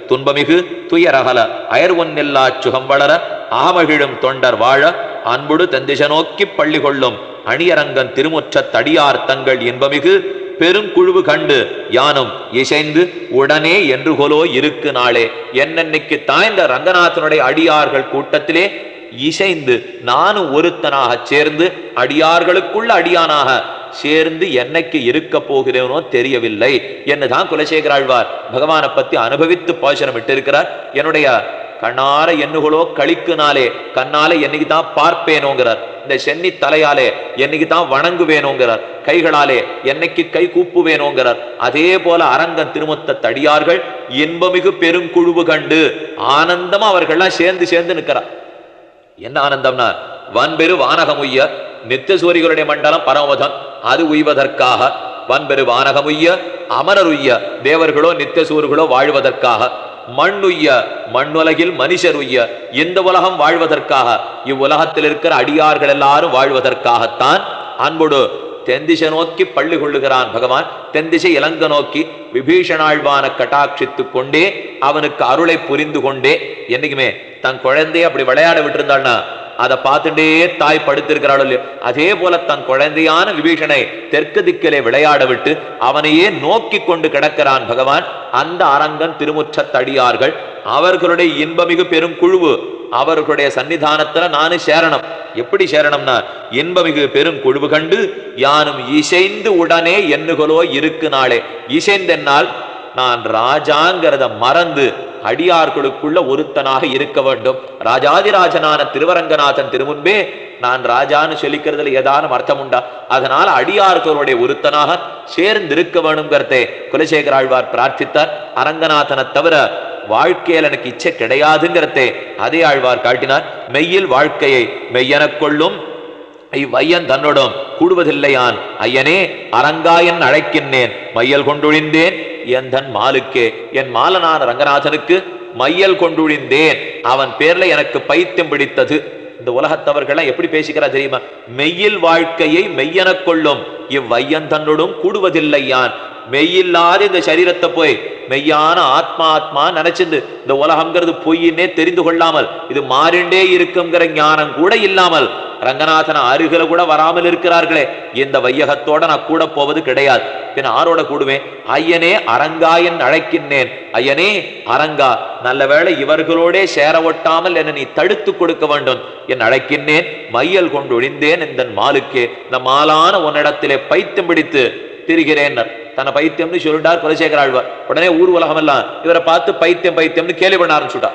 A: துன்பமிகு துயரகல அயர் ஒன்னில்லா சுகம் வளர ஆமகிழும் தொண்டர் வாழ அன்புடு தெந்திச நோக்கி பள்ளி கொள்ளும் அணியரங்கன் திருமுற்றத் தடியார் தங்கள் இன்பமிகு பெருங்குழுவு கண்டு யானும் இசைந்து உடனே என்று கொலோ இருக்கு நாளே என்னன்னைக்கு தாய்ந்த ரங்கநாதனுடைய அடியார்கள் கூட்டத்திலே இசைந்து நானும் ஒருத்தனாக சேர்ந்து அடியார்களுக்குள்ள அடியானாக சேர்ந்து என்னைக்கு இருக்க போகிறேனோ தெரியவில்லை என்னதான் குலசேகர ஆழ்வார் பகவானை பத்தி அனுபவித்து பாசனம் இட்டிருக்கிறார் என்னுடைய கண்ணார எண்ணுகளோ கழிக்குனாலே கண்ணாலே என்னைக்கு தான் பார்ப்பேனோங்கிறார் இந்த சென்னி தலையாலே என்னைக்கு தான் வணங்குவேனோங்கிறார் கைகளாலே என்னைக்கு கை கூப்புவேனோங்கிறார் அதே போல அரங்கன் திருமுத்த தடியார்கள் இன்பமிகு பெருங்குழுவு கண்டு ஆனந்தமா அவர்கள்லாம் சேர்ந்து சேர்ந்து நிற்கிறார் என்ன ஆனந்தம்னா வன்பெரு வானகமுய்ய நித்தியசூரிகளுடைய மண்டலம் பரமபதம் அது உய்வதற்காக வன்பெரு வானகமுய்ய அமரருய்ய தேவர்களோ நித்தியசூர்களோ வாழ்வதற்காக மண்ணுய்ய மண்ணுலகில் மனுஷர் உய்ய இந்த உலகம் வாழ்வதற்காக இவ்வுலகத்தில் இருக்கிற அடியார்கள் எல்லாரும் வாழ்வதற்காகத்தான் அன்போடு தென்திசை நோக்கி பள்ளி கொள்ளுகிறான் பகவான் தென்திசை இலங்க நோக்கி விபீஷணாழ்வான கட்டாட்சித்துக் கொண்டே அவனுக்கு அருளை புரிந்து கொண்டே என்னைக்குமே தன் குழந்தைய அப்படி விளையாட விட்டிருந்தாள்னா அதை பார்த்துட்டே தாய் படுத்திருக்கிறாளோ இல்லையோ அதே போல தன் குழந்தையான விபீஷனை தெற்கு திக்கிலே விளையாட விட்டு அவனையே நோக்கி கொண்டு கிடக்கிறான் பகவான் அந்த அரங்கன் திருமுற்றத்தடியார்கள் அவர்களுடைய இன்பமிகு பெரும் குழுவு அவர்களுடைய சன்னிதானத்துல நானு சேரணம் எப்படி சேரணம்னா இன்பமிகு பெரும் குழுவு கண்டு யானும் இசைந்து உடனே எண்ணுகளோ இருக்கு நாளே இசைந்தென்னால் நான் ராஜாங்கிறத மறந்து அடியார்களுக்குள்ள ஒருத்தனாக இருக்க வேண்டும் ராஜாதிராஜனான திருவரங்கநாதன் திருமுன்பே நான் ராஜான்னு சொல்லிக்கிறதுல ஏதானும் அர்த்தம் உண்டா அதனால அடியார்களுடைய ஒருத்தனாக சேர்ந்திருக்க வேணுங்கிறதே குலசேகர ஆழ்வார் பிரார்த்தித்தார் அரங்கநாதனை தவிர வாழ்க்கையில் எனக்கு இச்சை கிடையாதுங்கிறதே அதே ஆழ்வார் காட்டினார் மெய்யில் வாழ்க்கையை மெய்யெனக் கொள்ளும் இவ்வையன் தன்னோடும் கூடுவதில்லையான் ஐயனே அரங்காயன் அழைக்கின்றேன் மையல் கொண்டொழிந்தேன் என் தன் மாலுக்கே என் மாலனான ரங்கநாதனுக்கு மையல் கொண்டொழிந்தேன் அவன் பேர்ல எனக்கு பைத்தியம் பிடித்தது இந்த உலகத்தவர்கள்லாம் எப்படி பேசிக்கிறா தெரியுமா மெய்யில் வாழ்க்கையை மெய்யெனக் கொள்ளும் இவ்வையன் தன்னோடும் கூடுவதில்லையான் மெய்யில்லாத இந்த சரீரத்தை போய் மெய்யான ஆத்மா ஆத்மா நினைச்சிருந்து இந்த உலகம்ங்கிறது பொய்யின்னே தெரிந்து கொள்ளாமல் இது மாறிண்டே இருக்குங்கிற ஞானம் கூட இல்லாமல் ரங்கநாதன் அருகில கூட வராமல் இருக்கிறார்களே இந்த வையகத்தோட நான் கூட போவது கிடையாது பின் ஆரோட கூடுவேன் ஐயனே அரங்காயன் அழைக்கின்றேன் ஐயனே அரங்கா நல்ல வேளை இவர்களோடே சேர ஒட்டாமல் என்னை நீ தடுத்து கொடுக்க வேண்டும் என் அழைக்கின்றேன் மையல் கொண்டு ஒழிந்தேன் இந்த மாலுக்கே இந்த மாலான உன்னிடத்திலே பைத்தியம் பிடித்து திரிகிறேன் தன்னை பைத்தியம்னு சொல்லிட்டார் குலசேகர ஆழ்வார் உடனே ஊர் உலகம் எல்லாம் இவரை பார்த்து பைத்தியம் பைத்தியம்னு கேள்வி பண்ண ஆரம்பிச்சுட்டா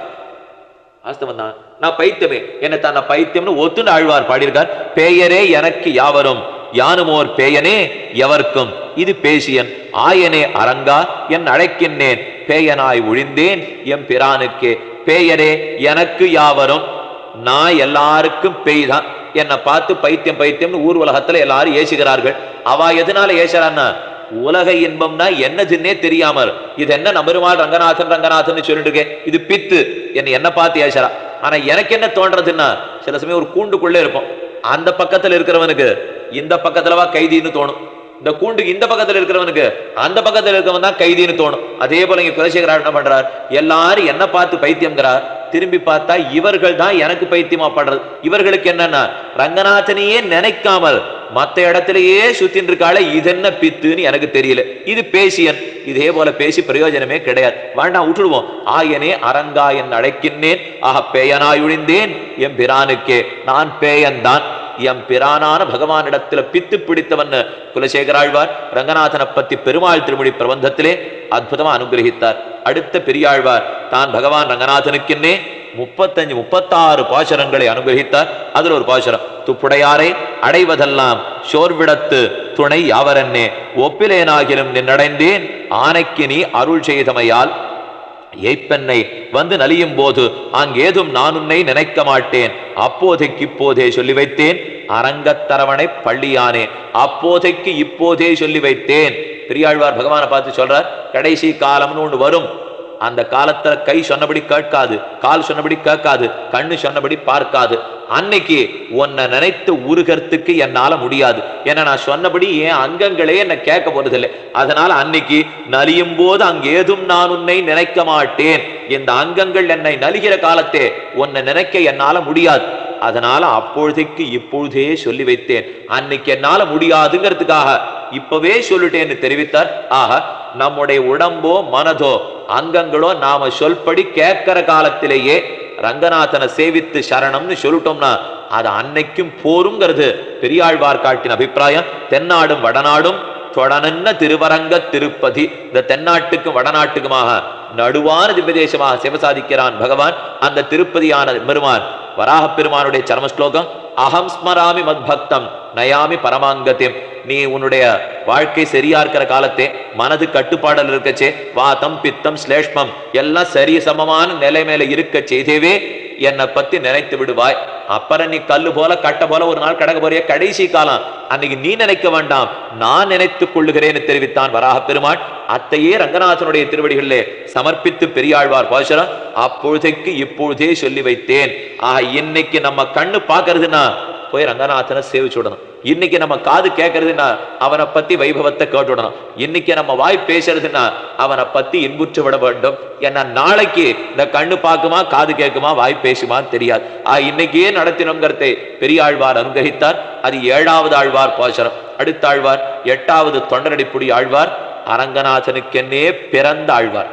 A: வாஸ்தவம் தான் நான் பைத்தியமே என்ன தன்னை பைத்தியம்னு ஒத்துன்னு ஆழ்வார் பாடியிருக்கார் பேயரே எனக்கு யாவரும் யானுமோர் பேயனே எவர்க்கும் இது பேசியன் ஆயனே அரங்கா என் அழைக்கின்றேன் பேயனாய் ஒழிந்தேன் எம் பிரானுக்கே பேயரே எனக்கு யாவரும் நான் எல்லாருக்கும் பேய் தான் என்னை பார்த்து பைத்தியம் பைத்தியம்னு ஊர் உலகத்துல எல்லாரும் ஏசுகிறார்கள் அவ எதனால ஏசுறான்னா உலக இன்பம்னா என்னதுன்னே தெரியாமல் இது என்ன நம்பருமாள் ரங்கநாதன் ரங்கநாதன் சொல்லிட்டு இருக்கேன் இது பித்து என்ன என்ன பார்த்து ஏசுறா ஆனா எனக்கு என்ன தோன்றதுன்னா சில சமயம் ஒரு கூண்டுக்குள்ளே இருப்போம் அந்த பக்கத்துல இருக்கிறவனுக்கு இந்த பக்கத்துலவா கைதின்னு தோணும் இந்த கூண்டுக்கு இந்த பக்கத்துல இருக்கிறவனுக்கு அந்த பக்கத்துல இருக்கிறவன் தான் கைதின்னு தோணும் அதே போல இங்க குலசேகரா என்ன பண்றார் எல்லாரும் என்ன பார்த்து பைத்தியம்ங்கிறார் திரும்பி பார்த்தா இவர்கள் தான் எனக்கு பைத்தியமா படுறது இவர்களுக்கு என்னன்னா ரங்கநாதனையே நினைக்காமல் மத்த இடத்திலேயே சுத்தின்னு இருக்காளே இது என்ன பித்துன்னு எனக்கு தெரியல இது பேசியன் இதே போல பேசி பிரயோஜனமே கிடையாது வேண்டாம் விட்டுடுவோம் ஆயனே அரங்காயன் அழைக்கின்றேன் ஆக பேயனாயுழிந்தேன் எம் பிரானுக்கே நான் பேயன்தான் எம் பிரானான பகவானிடத்துல பித்து பிடித்தவன் குலசேகராழ்வார் ரங்கநாதனை பத்தி பெருமாள் திருமொழி பிரபந்தத்திலே அற்புதமா அனுகிரகித்தார் அடுத்த பெரியாழ்வார் தான் பகவான் ரங்கநாதனுக்கென்னே முப்பத்தஞ்சு முப்பத்தாறு பாசுரங்களை அனுகிரகித்தார் அதுல ஒரு பாசுரம் துப்புடையாரை அடைவதெல்லாம் சோர்விடத்து துணை யாவரன்னே ஒப்பிலேனாகிலும் நின்னடைந்தேன் ஆனைக்கு நீ அருள் செய்தமையால் ஏய்ப்பெண்ணை வந்து நலியும் போது அங்கேதும் நான் உன்னை நினைக்க மாட்டேன் அப்போதைக்கு இப்போதே சொல்லி வைத்தேன் அரங்கத்தரவணை பள்ளியானே அப்போதைக்கு இப்போதே சொல்லி வைத்தேன் பெரியாழ்வார் பகவானை பார்த்து சொல்றார் கடைசி காலம்னு ஒண்ணு வரும் அந்த காலத்துல கை சொன்னபடி கேட்காது கால் சொன்னபடி கேட்காது கண்ணு சொன்னபடி பார்க்காது அன்னைக்கு உன்னை நினைத்து உருகிறதுக்கு என்னால முடியாது ஏன்னா நான் சொன்னபடி என் அங்கங்களே என்னை கேட்க போறதில்லை அதனால அன்னைக்கு நலியும் போது அங்கேதும் நான் உன்னை நினைக்க மாட்டேன் இந்த அங்கங்கள் என்னை நலிகிற காலத்தே உன்னை நினைக்க என்னால முடியாது அதனால அப்பொழுதைக்கு இப்பொழுதே சொல்லி வைத்தேன் அன்னைக்கு என்னால முடியாதுங்கிறதுக்காக இப்பவே சொல்லிட்டேன்னு தெரிவித்தார் ஆக நம்முடைய உடம்போ மனதோ அங்கங்களோ நாம சொல்படி கேட்கிற காலத்திலேயே ரங்கநாதனை சேவித்து சரணம்னு சொல்லிட்டோம்னா அது அன்னைக்கும் போருங்கிறது பெரியாழ்வார் காட்டின அபிப்பிராயம் தென்னாடும் வடநாடும் தொடனன்ன திருவரங்க திருப்பதி இந்த தென்னாட்டுக்கும் வடநாட்டுக்குமாக நடுவான திவ்யதேசமாக சிவசாதிக்கிறான் பகவான் அந்த திருப்பதியான பெருமான் வராக பெருமானுடைய சரம ஸ்லோகம் அகம் ஸ்மராமி மத்பக்தம் நயாமி பரமாங்கத்தியம் நீ உன்னுடைய வாழ்க்கை சரியா இருக்கிற காலத்தே மனது கட்டுப்பாடல் இருக்கச்சே வாதம் பித்தம் ஸ்லேஷ்மம் எல்லாம் சரி சமமான நிலை மேல இருக்க செய்தேவே என்னை பத்தி நினைத்து விடுவாய் அப்புறம் நீ கல்லு போல கட்ட போல ஒரு நாள் கடக்க போறிய கடைசி காலம் அன்னைக்கு நீ நினைக்க வேண்டாம் நான் நினைத்துக் கொள்ளுகிறேன்னு தெரிவித்தான் வராக பெருமாள் அத்தையே ரங்கநாதனுடைய திருவடிகளிலே சமர்ப்பித்து பெரியாழ்வார் பாசுரம் அப்பொழுதைக்கு இப்பொழுதே சொல்லி வைத்தேன் ஆஹ் இன்னைக்கு நம்ம கண்ணு பாக்குறதுன்னா போய் ரங்கநாதனை சேவிச்சு விடணும் இன்னைக்கு நம்ம காது கேட்கறதுன்னா அவனை பத்தி வைபவத்தை கேட்டு விடணும் இன்னைக்கு நம்ம வாய் பேசுறதுன்னா அவனை பத்தி இன்புற்று விட வேண்டும் ஏன்னா நாளைக்கு இந்த கண்ணு பார்க்குமா காது கேட்குமா வாய் பேசுமான்னு தெரியாது ஆஹ் இன்னைக்கே நடத்தினோங்கிறதை பெரியாழ்வார் அனுகிரகித்தார் அது ஏழாவது ஆழ்வார் பாசுரம் அடுத்த ஆழ்வார் எட்டாவது தொண்டரடிப்புடி ஆழ்வார் அரங்கநாதனுக்கென்னே பிறந்த ஆழ்வார்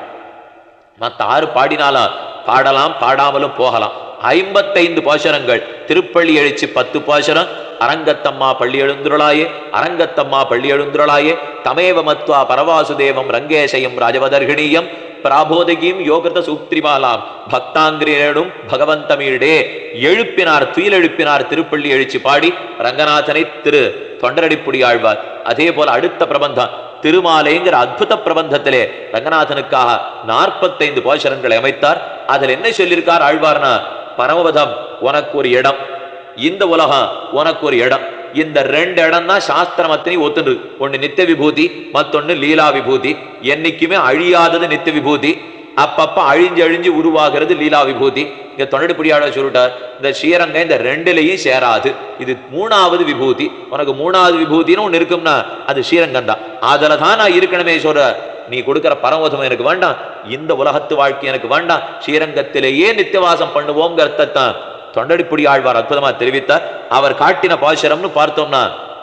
A: மத்த ஆறு பாடினாலும் பாடலாம் பாடாமலும் போகலாம் ஐம்பத்தைந்து பாசனங்கள் திருப்பள்ளி எழுச்சி பத்து பாசனம் அரங்கத்தம்மா பள்ளி எழுந்துருளாயே அரங்கத்தம்மா பள்ளி எழுந்துருளாயே தமேவ மத்வா பரவாசுதேவம் ரங்கேசயம் ராஜவதர்கிணியம் பிராபோதகியும் யோகிருத சூக்திரிமாலாம் பக்தாங்கிரேடும் பகவந்தமீடே எழுப்பினார் துயில் எழுப்பினார் திருப்பள்ளி எழுச்சி பாடி ரங்கநாதனை திரு தொண்டரடிப்புடி ஆழ்வார் அதே போல அடுத்த பிரபந்தம் திருமாலைங்கிற அற்புத பிரபந்தத்திலே ரங்கநாதனுக்காக நாற்பத்தைந்து போஷரங்களை அமைத்தார் அதில் என்ன சொல்லியிருக்கார் ஆழ்வார்னா பரமபதம் உனக்கு ஒரு இடம் இந்த உலகம் உனக்கு ஒரு இடம் இந்த ரெண்டு இடம் தான் சாஸ்திரம் அத்தனை ஒத்துண்டு ஒண்ணு நித்திய விபூதி மத்தொன்னு லீலா விபூதி என்னைக்குமே அழியாதது நித்திய விபூதி அப்பப்ப அழிஞ்சு அழிஞ்சு உருவாகிறது லீலா விபூதி இங்க தொண்டடிப்படியாட சொல்லிட்டார் இந்த ஸ்ரீரங்கம் இந்த ரெண்டுலையும் சேராது இது மூணாவது விபூதி உனக்கு மூணாவது விபூதின்னு ஒண்ணு இருக்கும்னா அது ஸ்ரீரங்கம் தான் அதுல தான் நான் இருக்கணுமே சொல்ற நீ கொடுக்கிற பரமோதம் எனக்கு வேண்டாம் இந்த உலகத்து வாழ்க்கை எனக்கு வேண்டாம் ஸ்ரீரங்கத்திலேயே நித்தியவாசம் பண்ணுவோங்கிறதான் தொண்டடிப்புடி ஆழ்வார் அற்புதமா தெரிவித்தார் அவர் காட்டின பாசுரம்னு பார்த்தோம்னா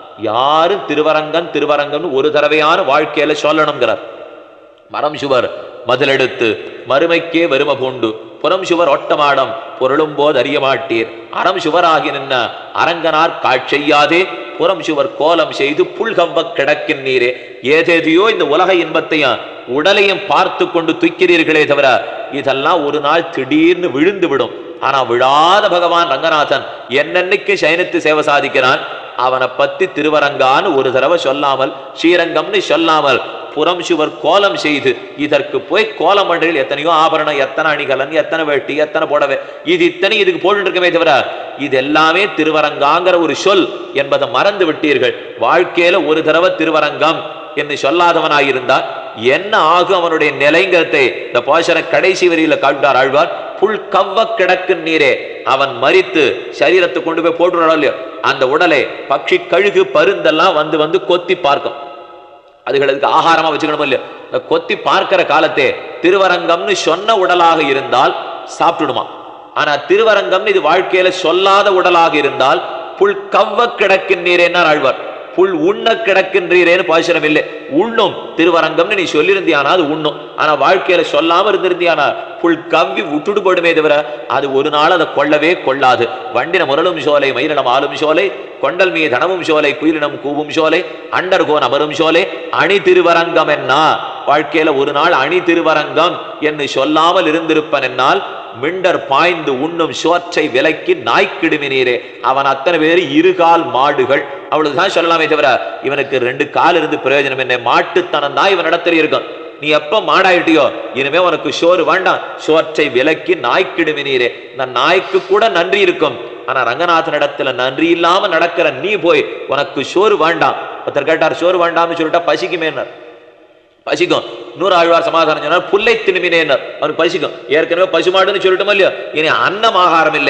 A: யாரும் திருவரங்கம் திருவரங்கம்னு ஒரு தடவையான வாழ்க்கையில சொல்லணுங்கிறார் மரம் சுவர் மதிலெடுத்து மறுமைக்கே வரும பூண்டு புறம் சுவர் ஒட்டமாடம் பொருளும் போது அறிய மாட்டீர் அறம் சுவராகி நின்ன அரங்கனார் காட்செய்யாதே புறம் சுவர் கோலம் செய்து புல்கம்ப கிடக்கின் நீரே ஏதேதையோ இந்த உலக இன்பத்தையும் உடலையும் பார்த்து கொண்டு துய்க்கிறீர்களே தவிர இதெல்லாம் ஒரு நாள் திடீர்னு விழுந்து விடும் ஆனா விழாத பகவான் ரங்கநாதன் என்னென்னைக்கு சயனித்து சேவை சாதிக்கிறான் அவனை பத்தி திருவரங்கான்னு ஒரு தடவை சொல்லாமல் ஸ்ரீரங்கம்னு சொல்லாமல் புறம் சுவர் கோலம் செய்து இதற்கு போய் கோலம் பண்றீர்கள் எத்தனையோ ஆபரணம் எத்தனை அணிகலன் எத்தனை வேட்டி எத்தனை புடவை இது இத்தனை இதுக்கு போட்டு இருக்கமே தவிர இது எல்லாமே திருவரங்காங்கிற ஒரு சொல் என்பதை மறந்து விட்டீர்கள் வாழ்க்கையில ஒரு தடவை திருவரங்கம் என்று சொல்லாதவனாயிருந்தால் என்ன ஆகும் அவனுடைய நிலைங்கிறதை இந்த பாசன கடைசி வரியில காட்டார் ஆழ்வார் புல் கவ்வ கிடக்கும் நீரே அவன் மரித்து சரீரத்தை கொண்டு போய் போட்டுறாளோ இல்லையோ அந்த உடலை பட்சி கழுகு பருந்தெல்லாம் வந்து வந்து கொத்தி பார்க்கும் அதுகளுக்கு ஆகாரமா வச்சுக்கணும் இல்லையோ இந்த கொத்தி பார்க்கிற காலத்தே திருவரங்கம்னு சொன்ன உடலாக இருந்தால் சாப்பிட்டுடுமா ஆனா திருவரங்கம்னு இது வாழ்க்கையில சொல்லாத உடலாக இருந்தால் புல் கவ்வ கிடக்கும் நீரேன்னா ஆழ்வார் புல் உண்ண கிடக்கின்றீரேன்னு பாசுரம் இல்லை உண்ணும் திருவரங்கம்னு நீ சொல்லியிருந்தியானா அது உண்ணும் ஆனா வாழ்க்கையில சொல்லாம இருந்திருந்தியானா புல் கவ்வி விட்டுடு போடுமே தவிர அது ஒரு நாள் அதை கொள்ளவே கொள்ளாது வண்டின முரளும் சோலை மயிலினம் ஆளும் சோலை கொண்டல் மீ தனமும் சோலை குயிலினம் கூவும் சோலை அண்டர்கோன் அமரும் சோலை அணி திருவரங்கம் என்னா வாழ்க்கையில ஒரு நாள் அணி திருவரங்கம் என்று சொல்லாமல் இருந்திருப்பன் என்னால் மிண்டர் பாய்ந்து உண்ணும் சோற்றை விலக்கி நாய்க்கிடுமினீரே அவன் அத்தனை பேர் இருகால் மாடுகள் அவ்வளவுதான் சொல்லலாமே தவிர இவனுக்கு ரெண்டு கால் இருந்து பிரயோஜனம் என்ன மாட்டுத்தனம் தான் இவன் இடத்துல இருக்கும் நீ எப்ப மாடாயிட்டியோ இனிமே உனக்கு சோறு வேண்டாம் சோற்றை விலக்கி நாய்க்கிடுமினீரே இந்த நாய்க்கு கூட நன்றி இருக்கும் ஆனா ரங்கநாதன் இடத்துல நன்றி இல்லாம நடக்கிற நீ போய் உனக்கு சோறு வேண்டாம் ஒருத்தர் கேட்டார் சோறு வேண்டாம்னு சொல்லிட்டா பசிக்குமேனர் பசிக்கும் நூறு ஆழ்வார் சமாதானம் சொன்னார் புல்லை திணுமினேனர் அவனுக்கு பசிக்கும் ஏற்கனவே பசுமாடுன்னு சொல்லட்டுமா இல்லையோ இனி அன்னம் ஆகாரம் இல்லை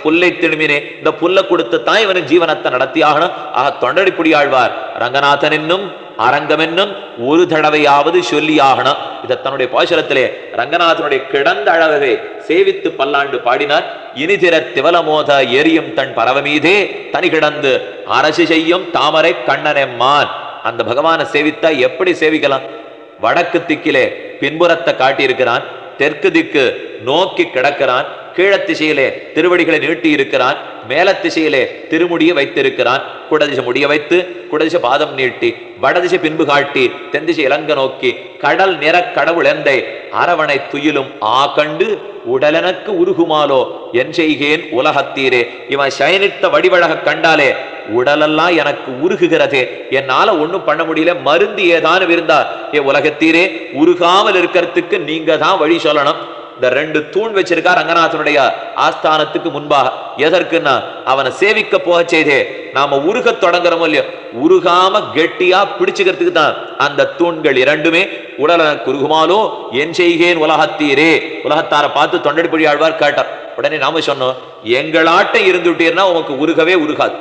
A: புல்லை திணுமினே இந்த புல்லை கொடுத்து தான் இவனுக்கு ஜீவனத்தை நடத்தி ஆகணும் ஆக தொண்டடிப்புடி ஆழ்வார் ரங்கநாதன் என்னும் அரங்கம் என்னும் ஒரு தடவையாவது சொல்லி ஆகணும் இதை தன்னுடைய பாசுரத்திலே ரங்கநாதனுடைய கிடந்த அழகவே சேவித்து பல்லாண்டு பாடினார் இனிதிர திவலமோத எரியும் தன் பரவமீதே தனி கிடந்து அரசு செய்யும் தாமரை கண்ணனெம்மான் அந்த பகவானை சேவித்தா எப்படி சேவிக்கலாம் வடக்கு திக்கிலே பின்புறத்தை காட்டியிருக்கிறான் தெற்கு திக்கு நோக்கி கிடக்கிறான் கீழத்திசையிலே திருவடிகளை நீட்டி இருக்கிறான் மேல திசையிலே திருமுடியை வைத்திருக்கிறான் குடதிசை முடிய வைத்து குடதிசை பாதம் நீட்டி வடதிசை பின்பு காட்டி தென்திசை இலங்க நோக்கி கடல் நிற கடவுள் எந்தை அரவணை துயிலும் ஆ கண்டு உடலெனக்கு உருகுமாலோ என் செய்கேன் உலகத்தீரே இவன் சயனித்த வடிவழக கண்டாலே உடலெல்லாம் எனக்கு உருகுகிறதே என்னால ஒண்ணும் பண்ண முடியல மருந்து ஏதானும் இருந்தா ஏ உலகத்தீரே உருகாமல் இருக்கிறதுக்கு நீங்க தான் வழி சொல்லணும் இந்த ரெண்டு தூண் வச்சிருக்கா ரங்கநாதனுடைய ஆஸ்தானத்துக்கு முன்பாக எதற்குன்னா அவனை சேவிக்க போக செய்தே நாம உருகத் தொடங்குறோமோ இல்லையோ உருகாம கெட்டியா பிடிச்சுக்கிறதுக்கு தான் அந்த தூண்கள் இரண்டுமே உடல குருகுமாலோ என் செய்கேன் உலகத்தீரே உலகத்தார பார்த்து தொண்டடிப்படி ஆழ்வார் கேட்டார் உடனே நாம சொன்னோம் எங்களாட்ட இருந்துட்டீர்னா உனக்கு உருகவே உருகாது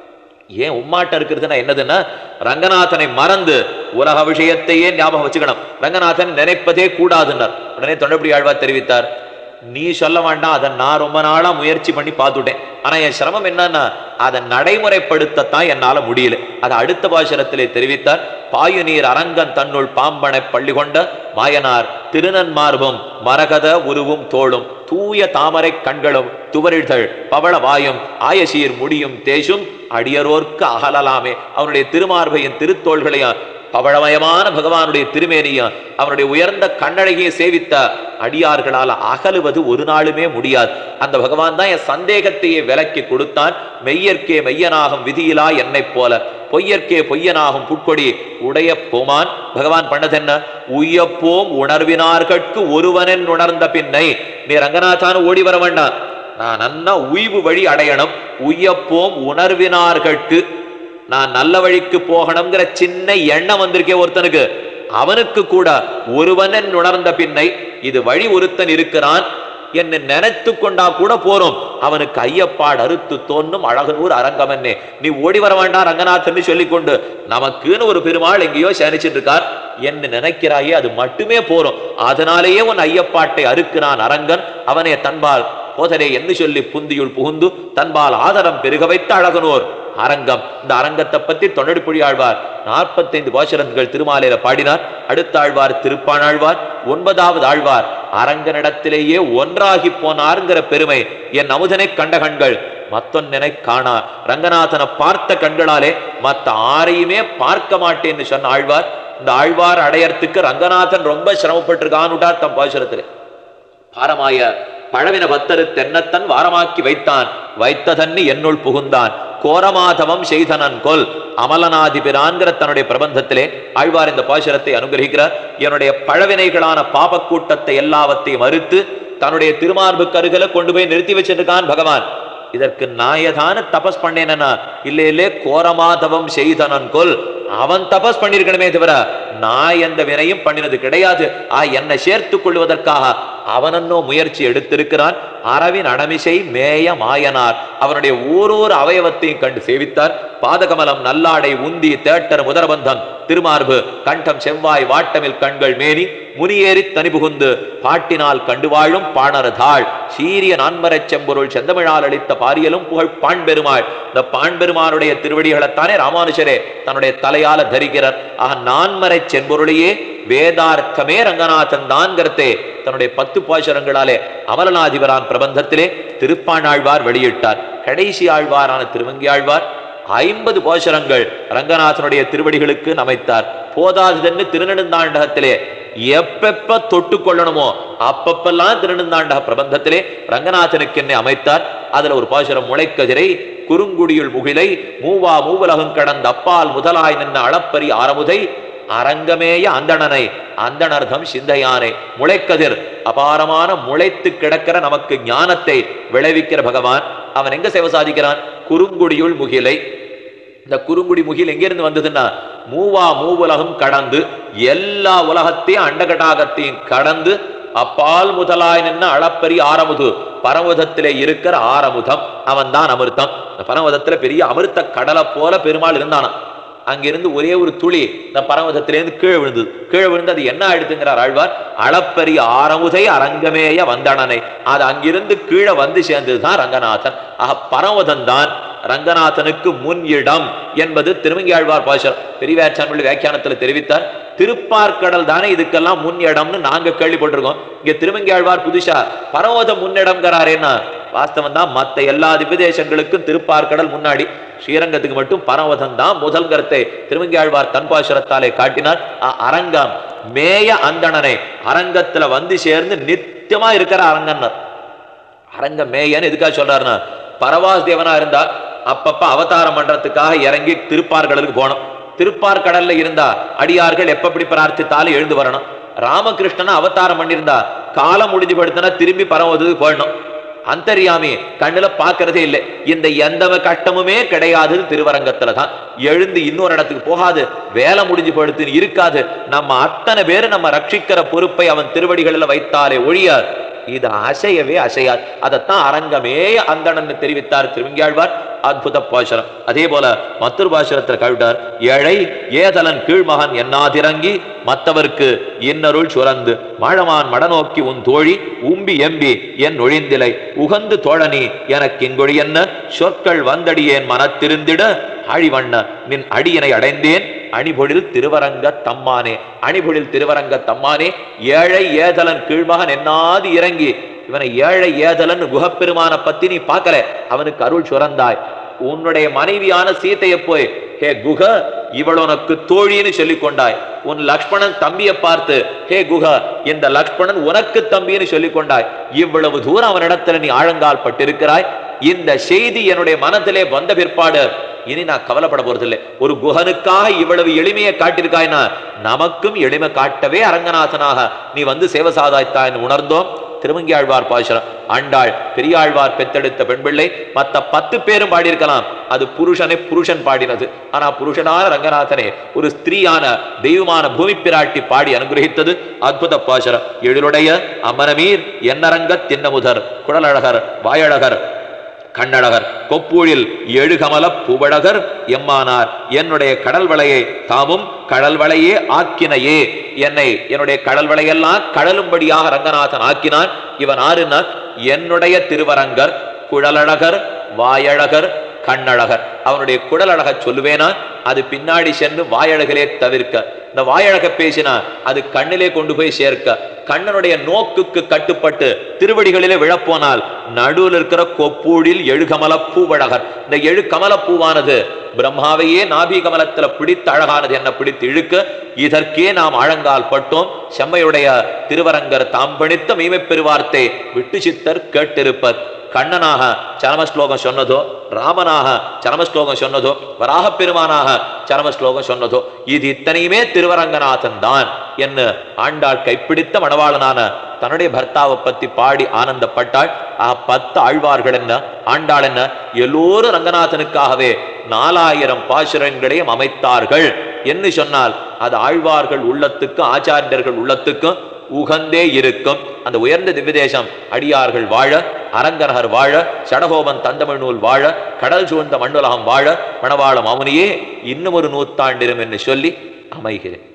A: ஏன் உம்மாட்டம் இருக்கிறதுனா என்னதுன்னா ரங்கநாதனை மறந்து உலக விஷயத்தையே ஞாபகம் வச்சுக்கணும் ரங்கநாதன் நினைப்பதே கூடாதுன்னார் உடனே தொண்டபடி ஆழ்வார் தெரிவித்தார் நீ சொல்ல வேண்டாம் அதை நான் ரொம்ப நாளா முயற்சி பண்ணி பார்த்துட்டேன் ஆனா என் சிரமம் என்னன்னா அதை நடைமுறைப்படுத்தத்தான் என்னால முடியல அதை அடுத்த பாசுரத்திலே தெரிவித்தார் பாயுநீர் அரங்கன் தன்னுள் பாம்பனை பள்ளி கொண்ட மாயனார் திருநன்மார்பும் மரகத உருவும் தோளும் தூய தாமரை கண்களும் துவரிழ்தள் பவள வாயும் ஆயசீர் முடியும் தேசும் அடியரோர்க்கு அகலலாமே அவனுடைய திருமார்பையும் திருத்தோள்களையும் பவழமயமான பகவானுடைய திருமேனியும் அவனுடைய உயர்ந்த கண்ணழகியை சேவித்த அடியார்களால் அகலுவது ஒரு நாளுமே முடியாது அந்த பகவான் தான் என் சந்தேகத்தையே விலக்கி கொடுத்தான் மெய்யற்கே மெய்யனாகும் விதியிலா என்னைப் போல பொய்யற்கே பொய்யனாகும் புட்கொடி உடைய போமான் பகவான் பண்ணதென்ன உய்யப்போம் உணர்வினார்கட்கு ஒருவனென் உணர்ந்த பின்னை நீ ரங்கநாதான ஓடி வர வேண்டாம் நான் நன்னா உய்வு வழி அடையணும் உய்யப்போம் உணர்வினார்கட்கு நான் நல்ல வழிக்கு போகணுங்கிற சின்ன எண்ணம் வந்திருக்கே ஒருத்தனுக்கு அவனுக்கு கூட ஒருவனன் உணர்ந்த பின்னை இது வழி ஒருத்தன் இருக்கிறான் என்று நினைத்து கொண்டா கூட போறோம் அவனுக்கு ஐயப்பாடு அறுத்து தோன்றும் அழகனூர் அரங்கமன்னே நீ ஓடி வர வேண்டாம் ரங்கநாதன் சொல்லிக்கொண்டு நமக்குன்னு ஒரு பெருமாள் எங்கேயோ சேனிச்சிட்டு இருக்கார் என்று நினைக்கிறாயே அது மட்டுமே போறோம் அதனாலேயே உன் ஐயப்பாட்டை அறுக்கிறான் அரங்கன் அவனே தன்பால் போதரே என்று சொல்லி புந்தியுள் புகுந்து தன்பால் ஆதரம் பெருக வைத்த அழகனோர் அரங்கம் இந்த அரங்கத்தை பத்தி தொண்டடிப்புழி ஆழ்வார் நாற்பத்தைந்து பாசுரங்கள் திருமாலையில பாடினார் அடுத்த ஆழ்வார் திருப்பானாழ்வார் ஒன்பதாவது ஆழ்வார் அரங்கனிடத்திலேயே ஒன்றாகி போனாருங்கிற பெருமை என் அமுதனை கண்ட கண்கள் மத்தொன்னை காணா ரங்கநாதனை பார்த்த கண்களாலே மத்த ஆரையுமே பார்க்க மாட்டேன்னு சொன்ன ஆழ்வார் இந்த ஆழ்வார் அடையறதுக்கு ரங்கநாதன் ரொம்ப சிரமப்பட்டிருக்கான்னுட்டார் தம் பாசுரத்திலே பாரமாய பழவின பத்தரு தென்னத்தன் வாரமாக்கி வைத்தான் வைத்த தண்ணி என்னுள் புகுந்தான் கோரமாதவம் செய்தனன் கொல் அமலநாதிபிரான்கிற தன்னுடைய பிரபந்தத்திலே ஆழ்வார் இந்த பாசுரத்தை அனுகிரகிக்கிறார் என்னுடைய பழவினைகளான பாபக்கூட்டத்தை எல்லாவற்றையும் மறுத்து தன்னுடைய திருமார்புக்கு அருகில கொண்டு போய் நிறுத்தி வச்சிருக்கான் பகவான் இதற்கு நாயதான தபஸ் பண்ணேனா இல்ல இல்லே கோரமாதவம் செய்தனன் கொல் அவன் தபஸ் பண்ணிருக்கணுமே தவிர நான் எந்த வினையும் பண்ணினது கிடையாது ஆ என்னை சேர்த்துக் கொள்வதற்காக அவனன்னோ முயற்சி எடுத்திருக்கிறான் அரவின் அடமிசை மேய மாயனார் அவனுடைய ஓரோரு அவயவத்தையும் கண்டு சேவித்தார் பாதகமலம் நல்லாடை உந்தி தேட்டர் முதரபந்தம் திருமார்பு கண்டம் செவ்வாய் வாட்டமில் கண்கள் மேனி முனியேறி தனி புகுந்து பாட்டினால் கண்டு வாழும் பாணர்தாள் சீரிய நான்மரச் செம்பொருள் செந்தமிழால் அளித்த பாரியலும் புகழ் பாண்பெருமாள் இந்த பாண்பெருமானுடைய திருவடிகளைத்தானே ராமானுஷரே தன்னுடைய தலையால தரிக்கிறார் ஆக நான்மறை செம்பொருளையே வேதார்த்தமே ரங்கநாதன் தான்கிறதே தன்னுடைய பத்து பாசுரங்களாலே அமலநாதிபரான் பிரபந்தத்திலே திருப்பாணாழ்வார் வெளியிட்டார் கடைசி ஆழ்வாரான திருவங்கி ஆழ்வார் ஐம்பது பாசுரங்கள் ரங்கநாதனுடைய திருவடிகளுக்கு அமைத்தார் போதாதுன்னு திருநெடுந்தாண்டகத்திலே எப்பெப்ப தொட்டு கொள்ளணுமோ அப்பப்பெல்லாம் திருநெடுந்தாண்டக பிரபந்தத்திலே ரங்கநாதனுக்கு என்னை அமைத்தார் அதுல ஒரு பாசுரம் முளைக்கதிரை குறுங்குடியுள் முகிலை மூவா மூவலகம் கடந்த அப்பால் முதலாய் நின்ன அளப்பரி ஆரமுதை அரங்கமேய அந்தணனை அந்தணர்தம் சிந்தையானை முளைக்கதிர் அபாரமான முளைத்து கிடக்கிற நமக்கு ஞானத்தை விளைவிக்கிற பகவான் அவன் எங்க சேவை சாதிக்கிறான் குறுங்குடியுள் முகிலை இந்த குறுங்குடி முகில் எங்கிருந்து வந்ததுன்னா மூவா மூவுலகம் கடந்து எல்லா உலகத்தையும் அண்டகடாகத்தையும் கடந்து அப்பால் முதலாய் நின்ன அளப்பரிய ஆரமுது பரமுதத்திலே இருக்கிற ஆரமுதம் அவன் தான் அமிர்தம் இந்த பரமுதத்துல பெரிய அமிர்த கடலை போல பெருமாள் இருந்தானாம் அங்கிருந்து ஒரே ஒரு துளி இந்த பரமதத்திலேருந்து கீழே விழுந்தது கீழே விழுந்து அது என்ன ஆயிடுத்துங்கிறார் ஆழ்வார் அளப்பரிய ஆரமுதை அரங்கமேய வந்தனனை அது அங்கிருந்து கீழே வந்து சேர்ந்ததுதான் ரங்கநாதன் ஆக பரமதன் தான் ரங்கநாதனுக்கு முன் இடம் என்பது திருமங்கியாழ்வார் பாஷர் பெரியவாச்சான் வியாக்கியானத்துல தெரிவித்தார் திருப்பார்கடல் தானே இதுக்கெல்லாம் முன் இடம்னு நாங்க கேள்விப்பட்டிருக்கோம் இங்க திருமங்கியாழ்வார் புதுசா பரமோத முன்னிடம்ங்கிறாரேன்னா வாஸ்தவம் தான் மத்த எல்லா திவ்யதேசங்களுக்கும் திருப்பார்கடல் முன்னாடி ஸ்ரீரங்கத்துக்கு மட்டும் பரமதம் தான் முதல் கருத்தை திருமங்கியாழ்வார் தன்பாசுரத்தாலே காட்டினார் அ- அரங்கம் மேய அந்தணனை அரங்கத்துல வந்து சேர்ந்து நித்தியமா இருக்கிற அரங்கன்னர் அரங்க மேயன்னு எதுக்காக சொல்றாருன்னா பரவாஸ் தேவனா இருந்தா அப்பப்ப அவதாரம் பண்றதுக்காக இறங்கி திருப்பார்கடலுக்கு போனோம் திருப்பார்கடல்ல இருந்தா அடியார்கள் எப்ப பிரார்த்தித்தாலும் எழுந்து வரணும் ராமகிருஷ்ணன் அவதாரம் பண்ணியிருந்தா காலம் முடிஞ்சு படுத்தினா திரும்பி பரமத்துக்கு போயிடணும் அந்தரியாமி கண்ணுல பாக்குறதே இல்லை இந்த எந்த கட்டமுமே கிடையாது திருவரங்கத்துல தான் எழுந்து இன்னொரு இடத்துக்கு போகாது வேலை முடிஞ்சு படுத்துன்னு இருக்காது நம்ம அத்தனை பேர் நம்ம ரட்சிக்கிற பொறுப்பை அவன் திருவடிகளில் வைத்தாலே ஒழியாது இது அசையவே அசையாது அதைத்தான் அரங்கமே அந்தணன் தெரிவித்தார் திருவிங்கியாழ்வார் அற்புத பாசுரம் அதே போல மற்றொரு பாசுரத்தில் கவிட்டார் ஏழை ஏதலன் கீழ்மகன் என்னாதிறங்கி மற்றவர்க்கு இன்னருள் சுரந்து மாழமான் மடநோக்கி உன் தோழி உம்பி எம்பி என் ஒழிந்திலை உகந்து தோழனி எனக்கு இங்கொழி என்ன சொற்கள் வந்தடியேன் மனத்திருந்திட ஆழிவண்ண நின் அடியினை அடைந்தேன் அணிபொழில் திருவரங்க தம்மானே அணிபொழில் திருவரங்க தம்மானே ஏழை ஏதலன் கீழ்மகன் என்னாது இறங்கி இவனை ஏழை ஏதலன் குகப்பெருமான பத்தி நீ பார்க்கல அவனுக்கு அருள் சுரந்தாய் உன்னுடைய மனைவியான சீதையை போய் ஹே குக இவள் உனக்கு தோழின்னு சொல்லிக் கொண்டாய் உன் லக்ஷ்மணன் தம்பியை பார்த்து ஹே குக இந்த லக்ஷ்மணன் உனக்கு தம்பின்னு சொல்லிக் கொண்டாய் இவ்வளவு தூரம் அவனிடத்துல நீ ஆழங்கால் பட்டிருக்கிறாய் இந்த செய்தி என்னுடைய மனத்திலே வந்த பிற்பாடு இனி நான் கவலைப்பட போறதில்லை ஒரு குஹனுக்காக இவ்வளவு எளிமையை காட்டியிருக்காய்னா நமக்கும் எளிமை காட்டவே அரங்கநாதனாக நீ வந்து சேவசாதாய்த்தாய்ன்னு உணர்ந்தோம் திருமங்கியாழ்வார் பாசுரம் ஆண்டாள் பெரியாழ்வார் பெத்தெடுத்த பெண் பிள்ளை மத்த பத்து பேரும் பாடியிருக்கலாம் அது புருஷனை புருஷன் பாடினது ஆனா புருஷனான ரங்கநாதனே ஒரு ஸ்திரீயான தெய்வமான பூமி பிராட்டி பாடி அனுகிரகித்தது அற்புத பாசுரம் எழிலுடைய அமரமீர் என்னரங்க தின்னமுதர் குடலழகர் வாயழகர் கண்ணழகர் கொப்பூழில் எழுகமல பூவழகர் எம்மானார் என்னுடைய கடல் வளையை தாமும் கடல் வளையே ஆக்கினையே என்னை என்னுடைய கடல் வளையெல்லாம் கடலும்படியாக ரங்கநாதன் ஆக்கினான் இவன் ஆறுனா என்னுடைய திருவரங்கர் குழலழகர் வாயழகர் கண்ணழகர் அவனுடைய குடலழக சொல்லுவேனா அது பின்னாடி சென்று வாயழகலே தவிர்க்க இந்த வாயழக பேசினா அது கண்ணிலே கொண்டு போய் சேர்க்க கண்ணனுடைய நோக்குக்கு கட்டுப்பட்டு திருவடிகளிலே விழப்போனால் நடுவில் இருக்கிற கொப்பூடில் எழுகமல பூவழகர் இந்த எழு கமல பூவானது பிரம்மாவையே நாபி கமலத்துல பிடித்து அழகானது என்ன பிடித்து இழுக்க இதற்கே நாம் ஆழங்கால் பட்டோம் செம்மையுடைய திருவரங்கர் தாம் பணித்த மீமை பெருவார்த்தை விட்டு சித்தர் கேட்டிருப்பர் கண்ணனாக சரமஸ்லோகம் சொன்னதோ ராமனாக சரமஸ்லோகம் சொன்னதோ வராக பெருமானாக சரமஸ்லோகம் சொன்னதோ இது இத்தனையுமே திருவரங்கநாதன் தான் என்று ஆண்டாள் கைப்பிடித்த மணவாளனான தன்னுடைய பர்த்தாவை பத்தி பாடி ஆனந்தப்பட்டாள் ஆ பத்து ஆழ்வார்கள் என்ன ஆண்டாள் என்ன எல்லோரும் ரங்கநாதனுக்காகவே நாலாயிரம் பாசுரங்களையும் அமைத்தார்கள் என்று சொன்னால் அது ஆழ்வார்கள் உள்ளத்துக்கும் ஆச்சாரியர்கள் உள்ளத்துக்கும் உகந்தே இருக்கும் அந்த உயர்ந்த திவ்யதேசம் அடியார்கள் வாழ அரங்கநகர் வாழ சடகோபன் தந்தமிழ் நூல் வாழ கடல் சூழ்ந்த மண்ணுலகம் வாழ மணவாள மாமுனியே இன்னும் ஒரு நூத்தாண்டிரும் என்று சொல்லி அமைகிறேன்